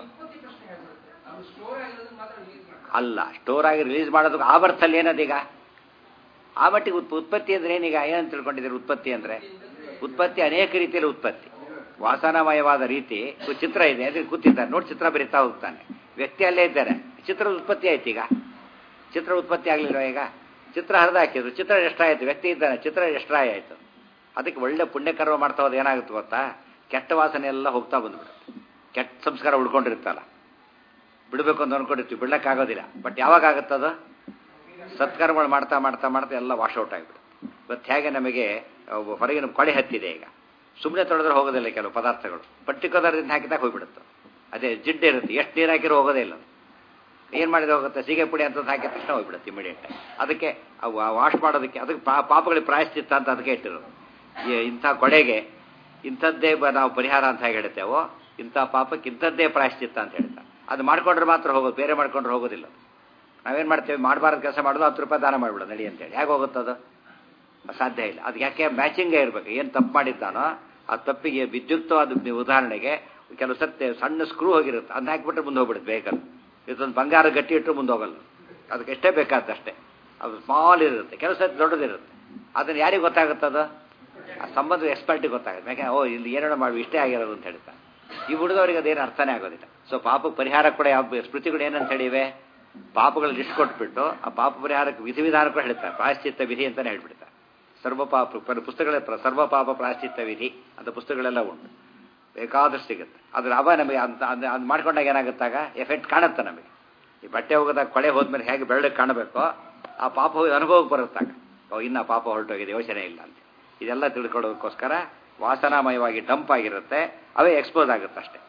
ಅಲ್ಲ ಸ್ಟೋರ್ ಆಗಿ ರಿಲೀಸ್ ಮಾಡೋದಕ್ಕೆ ಆ ಬರ್ತಲ್ಲಿ ಏನದೀಗ ಆ ಮಟ್ಟಿಗೆ ಉತ್ಪತ್ತಿ ಅಂದ್ರೆ ಏನೀಗ ಏನಂತ ತಿಳ್ಕೊಂಡಿದ್ದೀರಿ ಉತ್ಪತ್ತಿ ಅಂದ್ರೆ ಉತ್ಪತ್ತಿ ಅನೇಕ ರೀತಿಯಲ್ಲಿ ಉತ್ಪತ್ತಿ ವಾಸನಾಮಯವಾದ ರೀತಿ ಚಿತ್ರ ಇದೆ ಅಂದ್ರೆ ಕೂತಿದ್ದಾನೆ ನೋಡಿ ಚಿತ್ರ ಬರೀತಾ ಹೋಗ್ತಾನೆ ವ್ಯಕ್ತಿ ಅಲ್ಲೇ ಇದ್ದಾರೆ ಚಿತ್ರ ಉತ್ಪತ್ತಿ ಆಯ್ತು ಈಗ ಚಿತ್ರ ಉತ್ಪತ್ತಿ ಆಗಲಿಲ್ವ ಈಗ ಚಿತ್ರ ಹರಿದು ಹಾಕಿದ್ರು ಚಿತ್ರ ಎಷ್ಟಾಯಿತು ವ್ಯಕ್ತಿ ಇದ್ದಾನೆ ಚಿತ್ರ ಎಷ್ಟಾಯ ಆಯಿತು ಅದಕ್ಕೆ ಒಳ್ಳೆ ಪುಣ್ಯಕರ್ಮ ಮಾಡ್ತಾ ಹೋದ ಏನಾಗುತ್ತೆ ಗೊತ್ತಾ ಕೆಟ್ಟ ವಾಸನೆ ಎಲ್ಲ ಹೋಗ್ತಾ ಬಂದ್ಬಿಡುತ್ತೆ ಕೆಟ್ಟ ಸಂಸ್ಕಾರ ಉಳ್ಕೊಂಡಿರುತ್ತಲ್ಲ ಬಿಡಬೇಕು ಅಂತ ಅನ್ಕೊಂಡಿರ್ತೀವಿ ಬಿಡ್ಲಕ್ಕಾಗೋದಿಲ್ಲ ಬಟ್ ಯಾವಾಗ ಆಗುತ್ತದು ಸತ್ಕರ್ಮಗಳು ಮಾಡ್ತಾ ಮಾಡ್ತಾ ಮಾಡ್ತಾ ಎಲ್ಲ ವಾಶ್ ಔಟ್ ಆಗಿಬಿಡುತ್ತೆ ಇವತ್ತು ಹೇಗೆ ನಮಗೆ ಅಹ್, ಹೊರಗಿನ ಕೊಳೆ ಹತ್ತಿದೆ ಈಗ ಸುಮ್ಮನೆ ತೊಳೆದ್ರೆ ಹೋಗೋದಿಲ್ಲ ಕೆಲವು ಪದಾರ್ಥಗಳು ಪರ್ಟಿಕ್ಯುಲರ್ದಿಂದ ಹಾಕಿದಾಗ ಹೋಗ್ಬಿಡುತ್ತೆ ಅದೇ ಜಿಡ್ಡು ಇರುತ್ತೆ ಎಷ್ಟು ನೀರು ಹಾಕಿರೋ ಹೋಗೋದೇ ಇಲ್ಲ ಏನು ಮಾಡಿದ್ರೆ ಹೋಗುತ್ತೆ ಸೀಗೆ ಪುಡಿ ಅಂತ ಹಾಕಿದ ತಕ್ಷಣ ಹೋಗ್ಬಿಡುತ್ತೆ ಇಮಿಡಿಯೇಟ್ ಅದಕ್ಕೆ ವಾಶ್ ಮಾಡೋದಕ್ಕೆ ಅದಕ್ಕೆ ಪಾ ಪಾಪಗಳಿಗೆ ಪ್ರಾಯಶ್ಚಿತ್ತ ಅಂತ ಅದಕ್ಕೆ ಇಟ್ಟಿರೋದು ಈ- ಇಂಥ ಕೊಡೆಗೆ ಇಂಥದ್ದೇ ಬ- ನಾವು ಪರಿಹಾರ ಅಂತ ಹೇಗೆ ಹೇಳ್ತೇವೋ ಇಂಥ ಪಾಪಕ್ಕೆ ಇಂಥದ್ದೇ ಪ್ರಾಯಶ್ಚಿತ್ತ ಅಂತ ಹೇಳ್ತಾರೆ ಅದು ಮಾಡ್ಕೊಂಡ್ರೆ ಮಾತ್ರ ಹೋಗೋದು ಬೇರೆ ಮಾಡ್ಕೊಂಡ್ರೆ ಹೋಗೋದಿಲ್ಲ ನಾವೇನು ಮಾಡ್ತೇವೆ ಮಾಡಬಾರ್ದು ಕೆಲಸ ಮಾಡೋದು ಹತ್ತು ರೂಪಾಯಿ ದಾನ ಮಾಡಿಬಿಡೋದು ನಡಿ ಅಂತೇಳಿ ಹೇಗೆ ಹೋಗುತ್ತದು ಸಾಧ್ಯ ಇಲ್ಲ ಅದು ಯಾಕೆ ಮ್ಯಾಚಿಂಗೇ ಇರಬೇಕು ಏನು ತಪ್ಪು ಮಾಡಿದ್ದಾನೋ ಆ ತಪ್ಪಿಗೆ ವಿದ್ಯುಕ್ತವಾದ ನೀವು ಉದಾಹರಣೆಗೆ ಕೆಲವು ಸತ್ಯ ಸಣ್ಣ ಸ್ಕ್ರೂ ಹೋಗಿರುತ್ತೆ ಅದನ್ನ ಹಾಕಿಬಿಟ್ರೆ ಮುಂದೆ ಹೋಗ್ಬಿಡುತ್ತೆ ವೆಹಿಕಲ್ ಇದೊಂದು ಬಂಗಾರ ಗಟ್ಟಿ ಇಟ್ಟರು ಮುಂದೆ ಹೋಗಲ್ಲ ಅದಕ್ಕೆ ಎಷ್ಟೇ ಬೇಕಾದಷ್ಟೇ ಅದು ಸ್ಮಾಲ್ ಇರುತ್ತೆ ಕೆಲವು ಸತಿ ದೊಡ್ಡದಿರುತ್ತೆ ಅದನ್ನು ಯಾರಿಗೆ ಗೊತ್ತಾಗುತ್ತದು ಆ ಸಂಬಂಧ ಎಕ್ಸ್ಪರ್ಟಿಗೆ ಗೊತ್ತಾಗುತ್ತೆ ಯಾಕೆ ಓ ಇಲ್ಲಿ ಏನೇನೋ ಮಾಡಿ ಇಷ್ಟೇ ಆಗಿರೋದು ಅಂತ ಹೇಳ್ತಾರೆ ಈ ಹುಡುಗವರಿಗೆ ಅದೇನು ಅರ್ಥನೇ ಆಗೋದಿಲ್ಲ ಸೊ ಪಾಪಕ್ಕೆ ಪರಿಹಾರ ಕೂಡ ಯಾವ ಸ್ಮೃತಿಗಳು ಏನಂತ ಹೇಳಿವೆ ಪಾಪಗಳು ಲಿಸ್ಟ್ ಕೊಟ್ಬಿಟ್ಟು ಆ ಪಾಪ ಪರಿಹಾರಕ್ಕೆ ವಿಧಿ ವಿಧಾನ ಕೂಡ ಹೇಳ್ತಾರೆ ಪ್ರಾಯಶ್ಚಿತ್ತ ವಿಧಿ ಅಂತಾನೆ ಹೇಳ್ಬಿಡ್ತಾರೆ ಸರ್ವ ಪಾಪ ಪರ- ಪುಸ್ತಕಗಳ ಪ್ರ- ಸರ್ವ ಪಾಪ ಪ್ರಾಯಶ್ಚಿತ್ತ ವಿಧಿ ಅಂತ ಪುಸ್ತಕಗಳೆಲ್ಲ ಉಂಟು ಬೇಕಾದಷ್ಟು ಸಿಗುತ್ತೆ ಅದ್ರ ಅವ ನಮಗೆ ಅಂತ ಅದು ಅದು ಮಾಡ್ಕೊಂಡಾಗ ಏನಾಗುತ್ತಾಗ ಎಫೆಕ್ಟ್ ಕಾಣುತ್ತೆ ನಮಗೆ ಈ ಬಟ್ಟೆ ಹೋಗೋದಾಗ ಕೊಳೆ ಹೋದ್ಮೇಲೆ ಹೇಗೆ ಬೆಳ್ಳಗೆ ಕಾಣಬೇಕೋ ಆ ಪಾಪ ಹೋಗಿ ಅನುಭವಕ್ಕೆ ಬರುತ್ತಾಗ ಓ ಇನ್ನು ಪಾಪ ಹೊರಟೋಗಿದೆ ಯೋಚನೆ ಇಲ್ಲ ಅಂತ ಇದೆಲ್ಲ ತಿಳ್ಕೊಳ್ಳೋದಕ್ಕೋಸ್ಕರ ವಾಸನಾಮಯವಾಗಿ ಡಂಪ್ ಆಗಿರುತ್ತೆ ಅವೇ ಎಕ್ಸ್ಪೋಸ್ ಆಗುತ್ತೆ ಅಷ್ಟೇ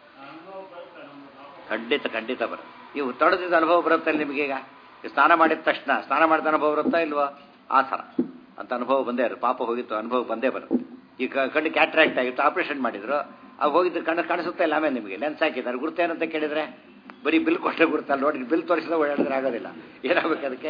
ಖಂಡಿತ ಖಂಡಿತ ಬರುತ್ತೆ ಇವು ತೊಳೆದಿದ್ದ ಅನುಭವ ಬರುತ್ತೆ ನಿಮಗೀಗ ಈ ಸ್ನಾನ ಮಾಡಿದ ತಕ್ಷಣ ಸ್ನಾನ ಮಾಡಿದ ಅನುಭವ ಬರುತ್ತಾ ಇಲ್ವೋ ಆ ಥರ ಅಂತ ಅನುಭವ ಬಂದೇ ಇರುತ್ತೆ ಪಾಪ ಹೋಗಿತ್ತು ಅನುಭವ ಬಂದೇ ಬರುತ್ತೆ ಈಗ ಕಣ್ಣು ಕ್ಯಾಟ್ರಾಕ್ಟ್ ಆಗಿತ್ತು ಆಪರೇಷನ್ ಮಾಡಿದ್ರು ಅವು ಹೋಗಿದ್ದು ಕಣ್ಣು ಕಾಣಿಸುತ್ತಾ ಇಲ್ಲ ಆಮೇಲೆ ನಿಮಗೆ ಲೆನ್ಸ್ ಹಾಕಿದ್ದಾರೆ ಗುರ್ತೇನಂತ ಕೇಳಿದ್ರೆ ಬರೀ ಬಿಲ್ ಕೊಟ್ಟರೆ ಗುರ್ತಲ್ಲ ನೋಡಿ ಬಿಲ್ ತೋರಿಸಿದ್ರೆ ಓಡಾಡಿದ್ರೆ ಆಗೋದಿಲ್ಲ ಏನಾಗಬೇಕು ಅದಕ್ಕೆ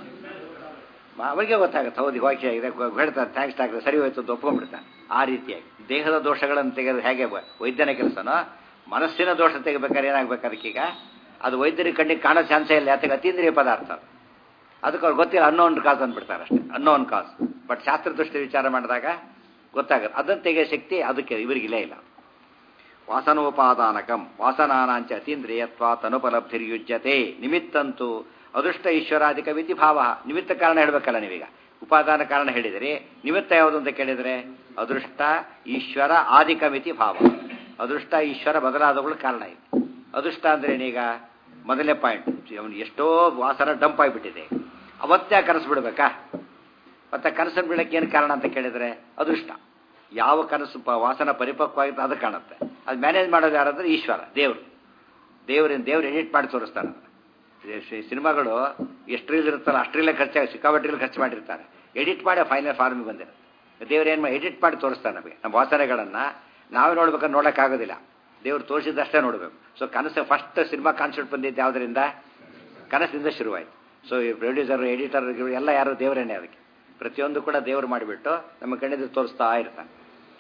ಅವರಿಗೆ ಗೊತ್ತಾಗುತ್ತೆ ಹೌದು ವಾಕ್ಯ ಆಗಿದೆ ಹೇಳ್ತಾರೆ ಥ್ಯಾಂಕ್ಸ್ ಡಾಕ್ಟರ್ ಸರಿ ಹೋಯ್ತು ಅಂತ ಒಪ್ಕೊಂಡ್ಬಿಡ್ತಾನೆ ಆ ರೀತಿಯಾಗಿ ದೇಹದ ದೋಷಗಳನ್ನು ತೆಗೆದು ಹೇಗೆ ವ- ವೈದ್ಯನ ಕೆಲಸನೋ ಮನಸ್ಸಿನ ದೋಷ ತೆಗಿಬೇಕಾದ್ರೆ ಏನಾಗಬೇಕು ಅದಕ್ಕೀಗ ಅದು ವೈದ್ಯರಿಗೆ ಕಣ್ಣಿಗೆ ಕಾಣೋ ಚಾನ್ಸೇ ಇಲ್ಲ ಯಾಕೆ ಅತೀಂದ್ರಿಯ ಪದಾರ್ಥ ಅದು. ಅದಕ್ಕೆ ಅವ್ರು ಗೊತ್ತಿಲ್ಲ ಅನ್ನೋನ್ ಕಾಸ್ ಅಂದ್ಬಿಡ್ತಾರೆ ಅಷ್ಟೇ ಅನ್ನೋನ್ ಕಾಸ್ ಬಟ್ ಶಾಸ್ತ್ರ ದೃಷ್ಟಿ ವಿಚಾರ ಮಾಡಿದಾಗ ಗೊತ್ತಾಗುತ್ತೆ ಅದನ್ನು ತೆಗೆಯೋ ಶಕ್ತಿ ಅದಕ್ಕೆ ಇವರಿಗಿಲ್ಲೇ ಇಲ್ಲ ವಾಸನೋಪಾದಾನಕಂ ವಾಸನಾನಾಂಚ ಅತೀಂದ್ರಿಯತ್ವ ತನುಪಲಬ್ಧಿರ್ಯುಜ್ಯತೆ ನಿಮಿತ್ತಂತೂ ಅದೃಷ್ಟ ಈಶ್ವರಾಧಿಕ ವಿಧಿ ಭಾವ ನಿಮಿತ್ತ ಕಾರಣ ಹೇಳಬೇಕಲ್ಲ ನೀವೀಗ ಉಪಾದಾನ ಕಾರಣ ಹೇಳಿದಿರಿ ನಿಮಿತ್ತ ಯಾವುದು ಅಂತ ಕೇಳಿದರೆ ಅದೃಷ್ಟ ಈಶ್ವರ ಆದಿಕ ಮಿತಿ ಭಾವ ಅದೃಷ್ಟ ಈಶ್ವರ ಮೊದಲಾದವುಗಳು ಕಾರಣ ಇದೆ ಅದೃಷ್ಟ ಅಂದ್ರೆ ಏನೀಗ ಮೊದಲನೇ ಪಾಯಿಂಟ್ ಅವನು ಎಷ್ಟೋ ವಾಸನ ಡಂಪ್ ಆಗಿಬಿಟ್ಟಿದೆ ಅವತ್ತೇ ಕನಸು ಬಿಡ್ಬೇಕಾ ಮತ್ತೆ ಕನಸನ್ನು ಬೀಳಕ್ಕೆ ಏನು ಕಾರಣ ಅಂತ ಕೇಳಿದರೆ ಅದೃಷ್ಟ ಯಾವ ಕನಸು ಪ- ವಾಸನ ಪರಿಪಕ್ವಾಗಿತ್ತು ಅದು ಕಾಣುತ್ತೆ ಅದು ಮ್ಯಾನೇಜ್ ಮಾಡೋದು ಯಾರಂದ್ರೆ ಈಶ್ವರ ದೇವರು ದೇವರಿಂದ ದೇವ್ರು ಎಡಿಟ್ ಮಾಡಿ ತೋರಿಸ್ತಾರೆ ಈ ಸಿ- ಸಿನಿಮಾಗಳು ಎಷ್ಟು ರೀಲ್ ಇರುತ್ತಲ್ಲ ಅಷ್ಟರಲ್ಲೇ ಖರ್ಚಾಗಿ ಸಿಕ್ಕಾಪಟ್ಟಿಲಿ ಖರ್ಚು ಮಾಡಿರ್ತಾರೆ ಎಡಿಟ್ ಮಾಡಿ ಫೈನಲ್ ಫಾರ್ಮಿಗೆ ಬಂದಿರುತ್ತೆ ದೇವ್ರು ಏನು ಎಡಿಟ್ ಮಾಡಿ ತೋರಿಸ್ತಾರೆ ನಮಗೆ ನಮ್ಮ ವಾಸನೆಗಳನ್ನು ನಾವೇ ನೋಡ್ಬೇಕಾದ್ರೆ ನೋಡೋಕ್ಕಾಗೋದಿಲ್ಲ ದೇವ್ರು ತೋರಿಸಿದಷ್ಟೇ ನೋಡಬೇಕು ಸೊ ಕನಸು ಫಸ್ಟ್ ಸಿನಿಮಾ ಕಾನ್ಸೆಪ್ಟ್ ಬಂದಿದ್ದು ಯಾವುದರಿಂದ ಕನಸಿಂದ ಶುರುವಾಯಿತು ಸೊ ಈ ಪ್ರೊಡ್ಯೂಸರ್ ಎಡಿಟರ್ ಎಲ್ಲ ಯಾರು ದೇವರೇನೆ ಅದಕ್ಕೆ ಪ್ರತಿಯೊಂದು ಕೂಡ ದೇವರು ಮಾಡಿಬಿಟ್ಟು ನಮ್ಮ ಕಣ್ಣಿದ್ದು ತೋರಿಸ್ತಾ ಇರ್ತಾನೆ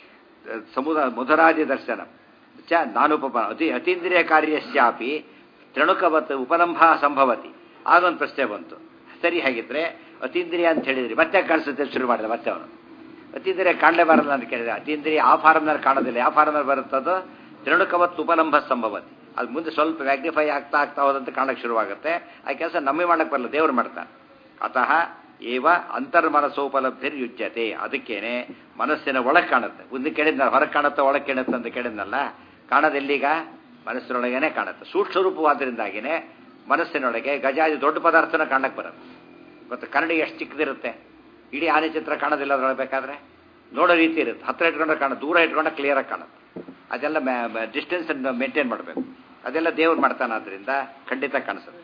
ಸಮುದ ಮಧುರಾದಿ ದರ್ಶನ ಚ ನಾನುಪಮ ಅತಿ ಅತೀಂದ್ರಿಯ ಕಾರ್ಯಶ್ಯಾಪಿ ತೃಣುಕವತ್ ಉಪಲಂಭ ಸಂಭವತಿ ಆಗೊಂದು ಪ್ರಶ್ನೆ ಬಂತು ಸರಿ ಹಾಗಿದ್ರೆ ಅತೀಂದ್ರಿಯ ಅಂತ ಹೇಳಿದ್ರಿ ಮತ್ತೆ ಕಾಣಿಸುತ್ತೆ ಶುರು ಮಾಡಿದ ಮತ್ತೆ ಅವನು ಅತೀಂದ್ರಿಯ ಕಾಣಲೇಬಾರಲ್ಲ ಅಂತ ಕೇಳಿದ್ರೆ ಅತೀಂದ್ರಿಯ ಆ ಫಾರ್ಮ್ನಲ್ಲಿ ಕಾಣೋದಿಲ್ಲ ಯಾವ ಫಾರ್ಮ್ನಲ್ಲಿ ಬರುತ್ತದೋ ತೃಣುಕವತ್ ಉಪಲಂಭ ಸಂಭವತಿ ಅದು ಮುಂದೆ ಸ್ವಲ್ಪ ಮ್ಯಾಗ್ನಿಫೈ ಆಗ್ತಾ ಆಗ್ತಾ ಹೋದಂತ ಕಾಣಕ್ಕೆ ಶುರುವಾಗುತ್ತೆ ಆ ಕೆಲಸ ನಮಗೆ ಮಾಡಕ್ಕೆ ಬರಲ್ಲ ದೇವರು ಮಾಡ್ತಾನೆ ಅತಃ ಏವ ಅಂತರ್ಮನಸೋಪಲಬ್ಧಿರ್ ಯುಜ್ಯತೆ ಅದಕ್ಕೇನೆ ಮನಸ್ಸಿನ ಒಳಗೆ ಕಾಣುತ್ತೆ ಒಂದು ಕೇಳಿದ್ನ ಹೊರಗೆ ಕಾಣುತ್ತೆ ಒಳಗೆ ಕೇಳುತ್ತೆ ಅಂತ ಕೇಳಿದ್ನಲ್ಲ ಕಾಣೋದೆಲ್ಲೀಗ ಮನಸ್ಸಿನೊಳಗೇನೆ ಕಾಣುತ್ತೆ ಸೂಕ್ಷ್ಮ ರೂಪವಾದ್ರಿಂದಾಗಿನೇ ಮನಸ್ಸಿನೊಳಗೆ ಗಜಾದಿ ದೊಡ್ಡ ಪದಾರ್ಥನ ಕಾಣಕ್ಕೆ ಬರುತ್ತೆ ಮತ್ತು ಕನ್ನಡಿ ಎಷ್ಟು ಚಿಕ್ಕದಿರುತ್ತೆ ಇಡೀ ಆನೆ ಚಿತ್ರ ಕಾಣೋದಿಲ್ಲ ಅದ್ರೊಳಗೆ ಬೇಕಾದ್ರೆ ನೋಡೋ ರೀತಿ ಇರುತ್ತೆ ಹತ್ರ ಇಟ್ಕೊಂಡ್ರೆ ಕಾಣ ದೂರ ಇಟ್ಕೊಂಡ್ರೆ ಕ್ಲಿಯರಾಗಿ ಕಾಣುತ್ತೆ ಅದೆಲ್ಲ ಡಿಸ್ಟೆನ್ಸ್ ಮೇಂಟೈನ್ ಮಾಡಬೇಕು ಅದೆಲ್ಲ ದೇವ್ರು ಮಾಡ್ತಾನೆ ಆದ್ದರಿಂದ ಖಂಡಿತ ಕಾಣಿಸುತ್ತೆ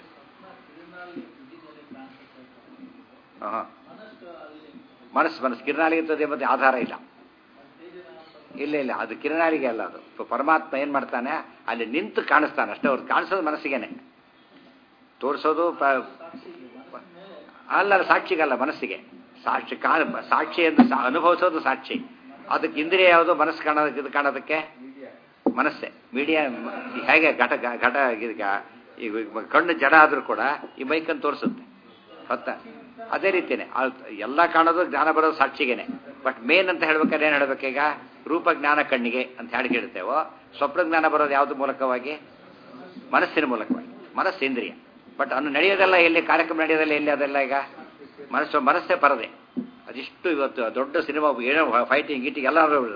ಹಾಂ ಮನಸ್ಸು ಮನಸ್ಸು ಕಿರಣಾಲಿಗೆ ಮತ್ತೆ ಆಧಾರ ಇಲ್ಲ ಇಲ್ಲ ಇಲ್ಲ ಅದು ಕಿರಣಾಲಿಗೆ ಅಲ್ಲ ಅದು ಪ- ಪರಮಾತ್ಮ ಏನು ಮಾಡ್ತಾನೆ ಅಲ್ಲಿ ನಿಂತು ಕಾಣಿಸ್ತಾನೆ ಅಷ್ಟೇ ಅವ್ರು ಕಾಣಿಸೋದು ಮನಸ್ಸಿಗೆನೆ ತೋರಿಸೋದು ಪ ಅಲ್ಲ ಅಲ್ಲ, ಸಾಕ್ಷಿಗಲ್ಲ ಮನಸ್ಸಿಗೆ ಸಾಕ್ಷಿ ಕಾಣ ಸಾಕ್ಷಿ ಅಂತ ಸಾ- ಅನುಭವಿಸೋದು ಸಾಕ್ಷಿ ಅದಕ್ಕೆ ಇಂದ್ರಿಯ ಯಾವುದು ಮನಸ್ಸು ಕಾಣೋದಕ್ಕೆ ಇದು ಕಾಣೋದಕ್ಕೆ ಮನಸ್ಸೇ ಮೀಡಿಯಾ ಹೇಗೆ ಘಟ ಘಟ ಈಗ ಈಗ ಕಣ್ಣು ಜಡ ಆದರೂ ಕೂಡ ಈ ಮೈಕನ್ನು ತೋರಿಸುತ್ತೆ ಹೊತ್ತ ಅದೇ ರೀತಿಯೇ ಎಲ್ಲ ಕಾಣೋದು ಜ್ಞಾನ ಬರೋದು ಸಾಕ್ಷಿಗೇನೆ ಬಟ್ ಮೇನ್ ಅಂತ ಹೇಳ್ಬೇಕಾದ್ರೆ ಏನು ಹೇಳ್ಬೇಕೀಗ ರೂಪ ಜ್ಞಾನ ಕಣ್ಣಿಗೆ ಅಂತ ಹೇಳಿ ಕೇಳ್ತೇವೋ ಸ್ವಪ್ನ ಜ್ಞಾನ ಬರೋದು ಯಾವ್ದು ಮೂಲಕವಾಗಿ ಮನಸ್ಸಿನ ಮೂಲಕವಾಗಿ ಮನಸ್ಸು ಇಂದ್ರಿಯ ಬಟ್ ಅನ್ನು ನಡೆಯೋದೆಲ್ಲ ಎಲ್ಲಿ ಕಾರ್ಯಕ್ರಮ ನಡೆಯೋದಲ್ಲ ಎಲ್ಲಿ ಅದೆಲ್ಲ ಈಗ ಮನಸ್ಸು ಮನಸ್ಸೇ ಪರದೆ ಅದಿಷ್ಟು ಇವತ್ತು ದೊಡ್ಡ ಸಿನಿಮಾ ಏನೋ ಫೈಟಿಂಗ್ ಗೀಟಿಂಗ್ ಎಲ್ಲ ಇರುತ್ತೆ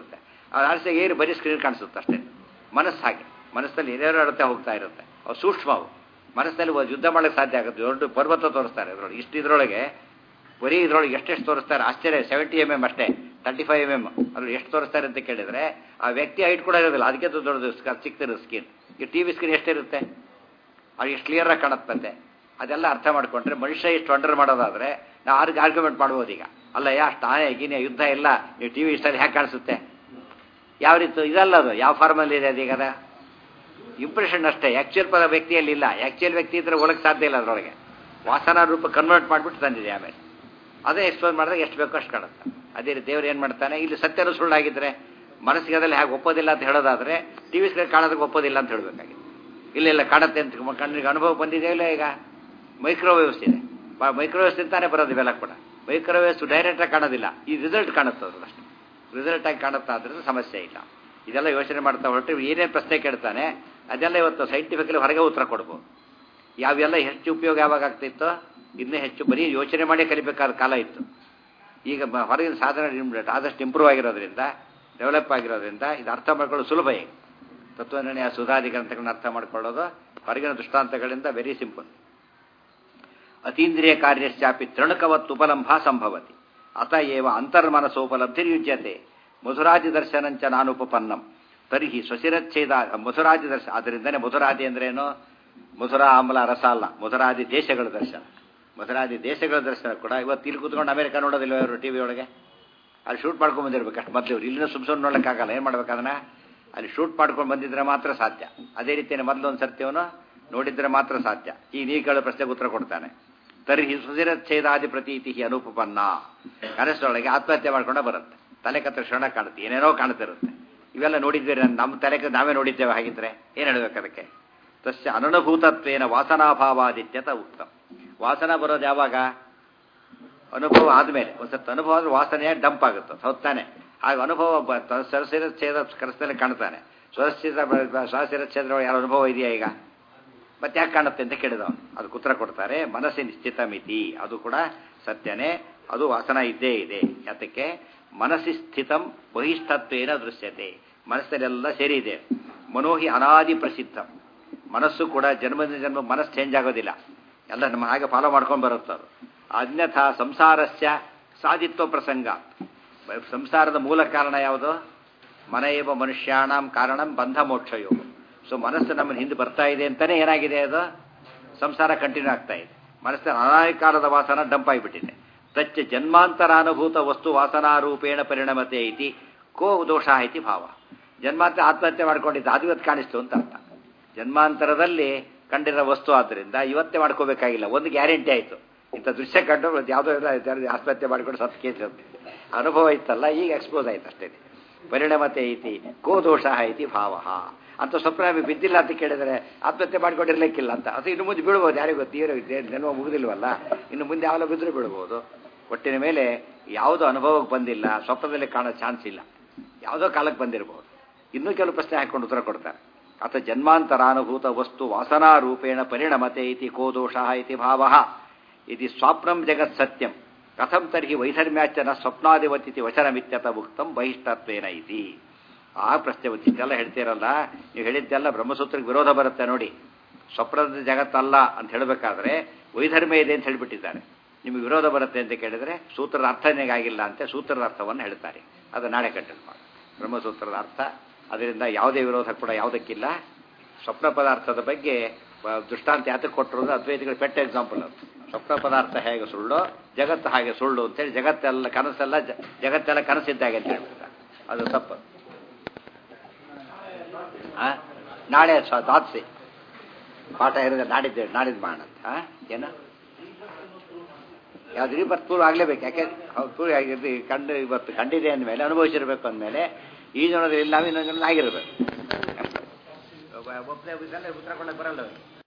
ಆ ಆರಿಸಿದಾಗ ಏನು ಬರೀ ಸ್ಕ್ರೀನ್ ಕಾಣಿಸುತ್ತೆ ಅಷ್ಟೇ ಮನಸ್ಸು ಹಾಗೆ ಮನಸ್ಸಲ್ಲಿ ಏನೇನೋ ಅಳತೆ ಹೋಗ್ತಾ ಇರುತ್ತೆ ಅವು ಸೂಕ್ಷ್ಮ ಅವು ಮನಸ್ಸಲ್ಲಿ ಒಂದು ಯುದ್ಧ ಮಾಡಕ್ಕೆ ಸಾಧ್ಯ ಆಗುತ್ತೆ ದೊಡ್ಡ ಪರ್ವತ ತೋರಿಸ್ತಾರೆ ಇದ್ರೊಳಗೆ ಇಷ್ಟು ಇದ್ರೊಳಗೆ ಬರೀ ಇದ್ರೊಳಗೆ ಎಷ್ಟೆಷ್ಟು ತೋರಿಸ್ತಾರೆ ಆಶ್ಚರ್ಯ ಸೆವೆಂಟಿ ಎಮ್ ಎಮ್ ಅಷ್ಟೇ ತರ್ಟಿ ಫೈವ್ ಎಮ್ ಎಮ್ ಅದ್ರಲ್ಲಿ ಎಷ್ಟು ತೋರಿಸ್ತಾರೆ ಅಂತ ಕೇಳಿದ್ರೆ ಆ ವ್ಯಕ್ತಿ ಹೈಟ್ ಕೂಡ ಇರೋದಿಲ್ಲ ಅದಕ್ಕೆ ದೊಡ್ಡದು ಚಿಕ್ಕದಿರೋ ಸ್ಕ್ರೀನ್ ಈ ಟಿ ವಿ ಸ್ಕ್ರೀನ್ ಎಷ್ಟಿರುತ್ತೆ ಅದು ಎಷ್ಟು ಕ್ಲಿಯರಾಗಿ ಕಾಣುತ್ತೆ ಅದೆಲ್ಲ ಅರ್ಥ ಮಾಡ್ಕೊಂಡ್ರೆ ಮನುಷ್ಯ ಇಷ್ಟು ವಂಡರ್ ಮಾಡೋದಾದ್ರೆ ನಾವು ಆರ್ಗ್ ಆರ್ಗ್ಯುಮೆಂಟ್ ಮಾಡ್ಬೋದು ಈಗ ಅಲ್ಲ ಯಾ ಅಷ್ಟು ಆನೆ ಗೀನೆ ಯುದ್ಧ ಇಲ್ಲ ನೀವು ಟಿ ವಿ ಇಷ್ಟಲ್ಲಿ ಹ್ಯಾಕೆ ಕಾಣಿಸುತ್ತೆ ಯಾವ ರೀತಿ ಇದಲ್ಲ ಅದು ಯಾವ ಫಾರ್ಮಲ್ಲಿ ಇದೆ ಅದೀಗ ಅದ ಇಂಪ್ರೆಷನ್ ಅಷ್ಟೇ ಆ್ಯಕ್ಚುಯಲ್ ಪದ ವ್ಯಕ್ತಿಯಲ್ಲಿ ಇಲ್ಲ ಆ್ಯಕ್ಚುಯಲ್ ವ್ಯಕ್ತಿ ಇದ್ರೆ ಒಳಗೆ ಸಾಧ್ಯ ಇಲ್ಲ ಅದರೊಳಗೆ ವಾಸನಾ ರೂಪ ಕನ್ವರ್ಟ್ ಮಾಡಿಬಿಟ್ಟು ತಂದಿದೆ ಆಮೇಲೆ ಅದೇ ಎಕ್ಸ್ಪ್ಲೋರ್ ಮಾಡಿದಾಗ ಎಷ್ಟು ಬೇಕೋ ಅಷ್ಟು ಕಾಣುತ್ತೆ ಅದೇ ರೀತಿ ದೇವ್ರು ಏನು ಮಾಡ್ತಾನೆ ಇಲ್ಲಿ ಸತ್ಯನೂ ಸುಳ್ಳಾಗಿದ್ರೆ ಮನಸ್ಸಿಗೆ ಅದ್ರಲ್ಲಿ ಹೇಗೆ ಒಪ್ಪೋದಿಲ್ಲ ಅಂತ ಹೇಳೋದಾದ್ರೆ ಟಿ ವಿ ಸ್ಕ್ರೀನ್ ಕಾಣೋದಕ್ಕೆ ಒಪ್ಪೋದಿಲ್ಲ ಅಂತ ಹೇಳಬೇಕಾಗಿದೆ ಇಲ್ಲ ಇಲ್ಲ ಕಾಣುತ್ತೆ ಅಂತ ಕಣ್ಣಿಗೆ ಅನುಭವ ಬಂದಿದೆ ಇಲ್ಲ ಈಗ ಮೈಕ್ರೋವೇವ್ಸ್ ಇದೆ ಮೈಕ್ರೋವೇವ್ಸ್ ಅಂತಾನೆ ಬರೋದು ಇವೆಲ್ಲ ಕೂಡ ಮೈಕ್ರೋವೇವ್ಸ್ ಡೈರೆಕ್ಟಾಗಿ ಕಾಣೋದಿಲ್ಲ ಈ ರಿಸಲ್ಟ್ ಕಾಣುತ್ತೆ ಅದು ಅಷ್ಟೇ ರಿಸಲ್ಟ್ ಆಗಿ ಕಾಣುತ್ತಾ ಅದ್ರಿಂದ ಸಮಸ್ಯೆ ಇಲ್ಲ ಇದೆಲ್ಲ ಯೋಚನೆ ಮಾಡ್ತಾ ಹೊರಟ್ರೆ ಏನೇನು ಪ್ರಶ್ನೆ ಕೇಳ್ತಾನೆ ಅದೆಲ್ಲ ಇವತ್ತು ಸೈಂಟಿಫಿಕಲಿ ಹೊರಗೆ ಉತ್ತರ ಕೊಡ್ಬೋದು ಯಾವೆಲ್ಲ ಹೆಚ್ಚು ಉಪಯೋಗ ಯಾವಾಗ ಆಗ್ತಿತ್ತೋ ಇನ್ನೂ ಹೆಚ್ಚು ಬರೀ ಯೋಚನೆ ಮಾಡಿ ಕಲಿಬೇಕಾದ ಕಾಲ ಇತ್ತು ಈಗ ಬ- ಹೊರಗಿನ ಸಾಧನ ಇಮ್ಮಿಡಿಯೇಟ್ ಆದಷ್ಟು ಇಂಪ್ರೂವ್ ಆಗಿರೋದ್ರಿಂದ ಡೆವಲಪ್ ಆಗಿರೋದ್ರಿಂದ ಇದು ಅರ್ಥ ಮಾಡ್ಕೊಳ್ಳೋದು ಸುಲಭ ಈಗ ತತ್ವನಿರ್ಣಯ ಸುಧಾದಿ ಗ್ರಂಥಗಳನ್ನ ಅರ್ಥ ಮಾಡ್ಕೊಳ್ಳೋದು ಹೊರಗಿನ ದೃಷ್ಟಾಂತಗಳಿಂದ ವೆರಿ ಸಿಂಪಲ್ ಅತೀಂದ್ರಿಯ ಕಾರ್ಯಶ್ಚಾಪಿ ತೃಣಕವತ್ ಉಪಲಂಭ ಸಂಭವತಿ ಅತ ಏವ ಅಂತರ್ಮನಸೋಪಲಬ್ಧಿರ್ಯುಜ್ಯತೆ ಮಧುರಾದಿ ದರ್ಶನಂಚ ನಾನುಪಪನ್ನಂ ತರ್ಹಿ ಸ್ವಶಿರಚ್ಛೇದ ಮಧುರಾದಿ ದರ್ಶನ ಅದರಿಂದನೇ ಮಧುರಾದಿ ಅಂದ್ರೇನು ಮಧುರ ಆಮ್ಲ ರಸ ಅಲ್ಲ ಮಧುರಾದಿ ದೇಶಗಳ ದರ್ಶನ ಮಧುರಾದಿ ದೇಶಗಳ ದರ್ಶನ ಕೂಡ ಇವತ್ತು ಇಲ್ಲಿ ಕೂತ್ಕೊಂಡು ಅಮೆರಿಕ ನೋಡೋದಿಲ್ಲ ಇವರು ಟಿ ವಿ ಒಳಗೆ ಅಲ್ಲಿ ಶೂಟ್ ಮಾಡ್ಕೊಂಡು ಬಂದಿರ್ಬೇಕು ಅಷ್ಟು ಮೊದಲು ಇವ್ರು ಇಲ್ಲಿನ ಸುಮ್ ಸುಮ್ಮನೆ ನೋಡೋಕ್ಕಾಗಲ್ಲ ಏನು ಮಾಡ್ಬೇಕು ಅದನ್ನ ಅಲ್ಲಿ ಶೂಟ್ ಮಾಡ್ಕೊಂಡು ಬಂದಿದ್ರೆ ಮಾತ್ರ ಸಾಧ್ಯ ಅದೇ ರೀತಿಯೇ ಮೊದಲೊಂದು ಸರ್ತಿಯವನು ನೋಡಿದ್ರೆ ಮಾತ್ರ ಸಾಧ್ಯ ಈ ನೀ ಕೇಳೋ ಪ್ರಶ್ನೆಗೆ ಉತ್ತರ ಕೊಡ್ತಾನೆ ತರ್ಹಿ ಸುಧಿರಚ್ಛೇದಾದಿ ಪ್ರತೀತಿ ಅನುಪಪನ್ನ ಕನಸೊಳಗೆ ಆತ್ಮಹತ್ಯೆ ಮಾಡ್ಕೊಂಡ ಬರುತ್ತೆ ತಲೆ ಕತ್ತ ಕ್ಷಣ ಕಾಣುತ್ತೆ ಏನೇನೋ ಕಾಣ್ತಿರುತ್ತೆ ಇವೆಲ್ಲ ನೋಡಿದ್ದೀರಿ ನಮ್ಮ ತಲೆ ಕ- ನಾವೇ ನೋಡಿದ್ದೇವೆ ಹಾಗಿದ್ರೆ ಏನು ಹೇಳ್ಬೇಕು ಅದಕ್ಕೆ ತಸ್ಯ ಅನನುಭೂತತ್ವೇನ ವಾಸನಾಭಾವಾದಿತ್ಯತ ಉಕ್ತ ವಾಸನ ಬರೋದು ಯಾವಾಗ ಅನುಭವ ಆದಮೇಲೆ ಒಂದು ಸತ್ತು ಅನುಭವ ಆದ್ರೆ ವಾಸನೆ ಡಂಪ್ ಆಗುತ್ತೆ ಹೊತ್ತಾನೆ ಹಾಗೆ ಅನುಭವ ಬ- ತ- ಸರಸಿರಚ್ಛೇದ ಕನಸಲ್ಲಿ ಕಾಣ್ತಾನೆ ಸ್ವರಸ್ಥಿತ ಸ್ವರಸಿರಚ್ಛೇದ ಯಾರ ಅನುಭವ ಇದೆಯಾ ಈಗ ಮತ್ತೆ ಯಾಕೆ ಕಾಣುತ್ತೆ ಅಂತ ಕೇಳಿದವನು ಅದಕ್ಕೆ ಉತ್ತರ ಕೊಡ್ತಾರೆ ಮನಸ್ಸಿನ ಸ್ಥಿತ ಮಿತಿ ಅದು ಕೂಡ ಸತ್ಯನೇ ಅದು ವಾಸನ ಇದ್ದೇ ಇದೆ ಯಾತಕ್ಕೆ ಮನಸ್ಸಿ ಸ್ಥಿತಂ ಬಹಿಷ್ಠತ್ವೇನ ದೃಶ್ಯತೆ ಮನಸ್ಸಲ್ಲೆಲ್ಲ ಸೇರಿ ಇದೆ ಮನೋಹಿ ಅನಾದಿ ಪ್ರಸಿದ್ಧ ಮನಸ್ಸು ಕೂಡ ಜನ್ಮದಿಂದ ಜನ್ಮ ಮನಸ್ಸು ಚೇಂಜ್ ಆಗೋದಿಲ್ಲ ಎಲ್ಲ ನಮ್ಮ ಹಾಗೆ ಫಾಲೋ ಮಾಡ್ಕೊಂಡು ಬರುತ್ತೆ ಅದು ಅನ್ಯಥಾ ಸಂಸಾರಸ್ಯ ಸಾಧಿತ್ವ ಪ್ರಸಂಗ ಸಂಸಾರದ ಮೂಲ ಕಾರಣ ಯಾವುದು ಮನೆಯವ ಮನುಷ್ಯಾಣಂ ಕಾರಣಂ ಬಂಧ ಮೋಕ್ಷಯೋ ಸೊ ಮನಸ್ಸು ನಮ್ಮನ್ನು ಹಿಂದೆ ಬರ್ತಾ ಇದೆ ಅಂತಾನೆ ಏನಾಗಿದೆ ಅದು ಸಂಸಾರ ಕಂಟಿನ್ಯೂ ಆಗ್ತಾ ಇದೆ ಮನಸ್ಸಿನ ಅನಾಯಕಾಲದ ವಾಸನ ಡಂಪ್ ಆಗಿಬಿಟ್ಟಿದೆ ತಚ್ಚ ಜನ್ಮಾಂತರಾನುಭೂತ ವಸ್ತು ವಾಸನಾರೂಪೇಣ ಪರಿಣಮತೆ ಐತಿ ಕೋ ದೋಷ ಐತಿ ಭಾವ ಜನ್ಮಾಂತರ ಆತ್ಮಹತ್ಯೆ ಮಾಡ್ಕೊಂಡಿದ್ದ ಅದು ಇವತ್ತು ಕಾಣಿಸ್ತು ಅಂತ ಅರ್ಥ ಜನ್ಮಾಂತರದಲ್ಲಿ ಕಂಡಿರೋ ವಸ್ತು ಆದ್ದರಿಂದ ಇವತ್ತೇ ಮಾಡ್ಕೋಬೇಕಾಗಿಲ್ಲ ಒಂದು ಗ್ಯಾರಂಟಿ ಆಯಿತು ಇಂಥ ದೃಶ್ಯ ಕಂಡು ಯಾವುದೋ ಇಲ್ಲ ಯಾರು ಆತ್ಮಹತ್ಯೆ ಮಾಡಿಕೊಂಡು ಸತ್ತು ಕೇಸ್ ಅನುಭವ ಇತ್ತಲ್ಲ ಈಗ ಎಕ್ಸ್ಪೋಸ್ ಆಯ್ತು ಅಷ್ಟೇ ಪರಿಣಮತೆ ಐತಿ ಕೋ ದೋಷ ಐತಿ ಭಾವ ಅಂತ ಸ್ವಪ್ನ ನಮಗೆ ಬಿದ್ದಿಲ್ಲ ಅಂತ ಕೇಳಿದರೆ ಆತ್ಮಹತ್ಯೆ ಮಾಡ್ಕೊಂಡಿರ್ಲಿಕ್ಕಿಲ್ಲ ಅಂತ ಅದು ಇನ್ನು ಮುಂದೆ ಬೀಳ್ಬೋದು ಯಾರಿಗೂ ತೀವ್ರ ನೆನಪು ಮುಗಿದಿಲ್ವಲ್ಲ ಇನ್ನು ಮುಂದೆ ಯಾವಲ್ಲ ಬಿದ್ದರೂ ಬೀಳ್ಬೋದು ಒಟ್ಟಿನ ಮೇಲೆ ಯಾವುದು ಅನುಭವಕ್ಕೆ ಬಂದಿಲ್ಲ ಸ್ವಪ್ನದಲ್ಲಿ ಕಾಣೋ ಚಾನ್ಸ್ ಇಲ್ಲ ಯಾವುದೋ ಕಾಲಕ್ಕೆ ಬಂದಿರಬಹುದು ಇನ್ನೂ ಕೆಲವು ಪ್ರಶ್ನೆ ಹಾಕೊಂಡು ಉತ್ತರ ಕೊಡ್ತಾರೆ ಅಥ ಜನ್ಮಾಂತರಾನುಭೂತ ವಸ್ತು ವಾಸನಾ ರೂಪೇಣ ಪರಿಣಮತೆ ಇತಿ ಕೋ ದೋಷ ಇತಿ ಭಾವ ಇತಿ ಸ್ವಾಪ್ನಂ ಜಗತ್ ಸತ್ಯಂ ಕಥಂ ತರ್ಹಿ ವೈಧರ್ಮ್ಯಾಚ ನ ಸ್ವಪ್ನಾದಿವತಿ ವಚನಮಿತ್ಯತ ಉಕ್ತಂ ಬಹಿಷ್ಠತ್ವೇನ ಇತಿ ಆ ಪ್ರಶ್ನೆ ಇಷ್ಟೆಲ್ಲ ಹೇಳ್ತೀರಲ್ಲ ನೀವು ಹೇಳಿದ್ದೆಲ್ಲ ಬ್ರಹ್ಮಸೂತ್ರಕ್ಕೆ ವಿರೋಧ ಬರುತ್ತೆ ನೋಡಿ ಸ್ವಪ್ನದ ಜಗತ್ತಲ್ಲ ಅಂತ ಹೇಳಬೇಕಾದ್ರೆ ವೈಧರ್ಮ್ಯ ಇದೆ ಅಂತ ಹೇಳಿಬಿಟ್ಟಿದ್ದಾರೆ ನಿಮಗೆ ವಿರೋಧ ಬರುತ್ತೆ ಅಂತ ಕೇಳಿದ್ರೆ ಸೂತ್ರದ ಅರ್ಥನೇ ಆಗಿಲ್ಲ ಅಂತ ಸೂತ್ರದ ಅರ್ಥವನ್ನು ಹೇಳ್ತಾರೆ ಅದು ನಾಳೆ ಕಂಟಿನ್ಯೂ ಮಾಡಿ ಬ್ರಹ್ಮಸೂತ್ರದ ಅರ್ಥ ಅದರಿಂದ ಯಾವುದೇ ವಿರೋಧ ಕೂಡ ಯಾವುದಕ್ಕಿಲ್ಲ ಸ್ವಪ್ನ ಪದಾರ್ಥದ ಬಗ್ಗೆ ಬ- ದೃಷ್ಟಾಂತ ಯಾತಕ್ಕೆ ಕೊಟ್ಟಿರೋದು ಅದ್ವೈತಿಗಳ ಪೆಟ್ಟ ಎಕ್ಸಾಂಪಲ್ ಅದು ಸ್ವಪ್ನ ಪದಾರ್ಥ ಹೇಗೆ ಸುಳ್ಳು ಜಗತ್ತು ಹಾಗೆ ಸುಳ್ಳು ಅಂತೇಳಿ ಜಗತ್ತೆಲ್ಲ ಕನಸೆಲ್ಲ ಜ- ಜಗತ್ತೆಲ್ಲ ಕನಸಿದ್ದಾಗೆ ಅಂತ ಹೇಳ್ಬಿಡ್ತಾರೆ ಅದು ತಪ್ಪು ಆ? ನಾಳೆ ಸ್ವ ದಾತ್ಸಿ ಪಾಠ ಇರೋದು ನಾಡಿದ್ದೆ ನಾಡಿದ್ದು ಮಾಡೋಣ ಆ? ಏನು ಯಾವ್ದು ರೀಬರ್ತ್ ಪೂರ್ವ ಆಗಲೇಬೇಕು ಯಾಕೆ ಹೌದು ಪೂರ್ವ ಆಗಿದ್ದು ಕಂಡು ಇವತ್ತು ಕಂಡಿದೆ ಅಂದಮೇಲೆ ಅನುಭವಿಸಿರ್ಬೇಕು ಅಂದಮೇಲೆ ಈ ಜನದಲ್ಲಿ ಇಲ್ಲ ಇನ್ನೊಂದು ಜನ ಆಗಿರ್ಬೇಕು ಒಬ್ಬ- ಒಬ್ಬನೇ ಇದೆಲ್ಲ ಉತ್ತರ ಕೊಡಕ್ಕೆ ಬರಲ್ಲ ಅವ್ರಿಗೆ.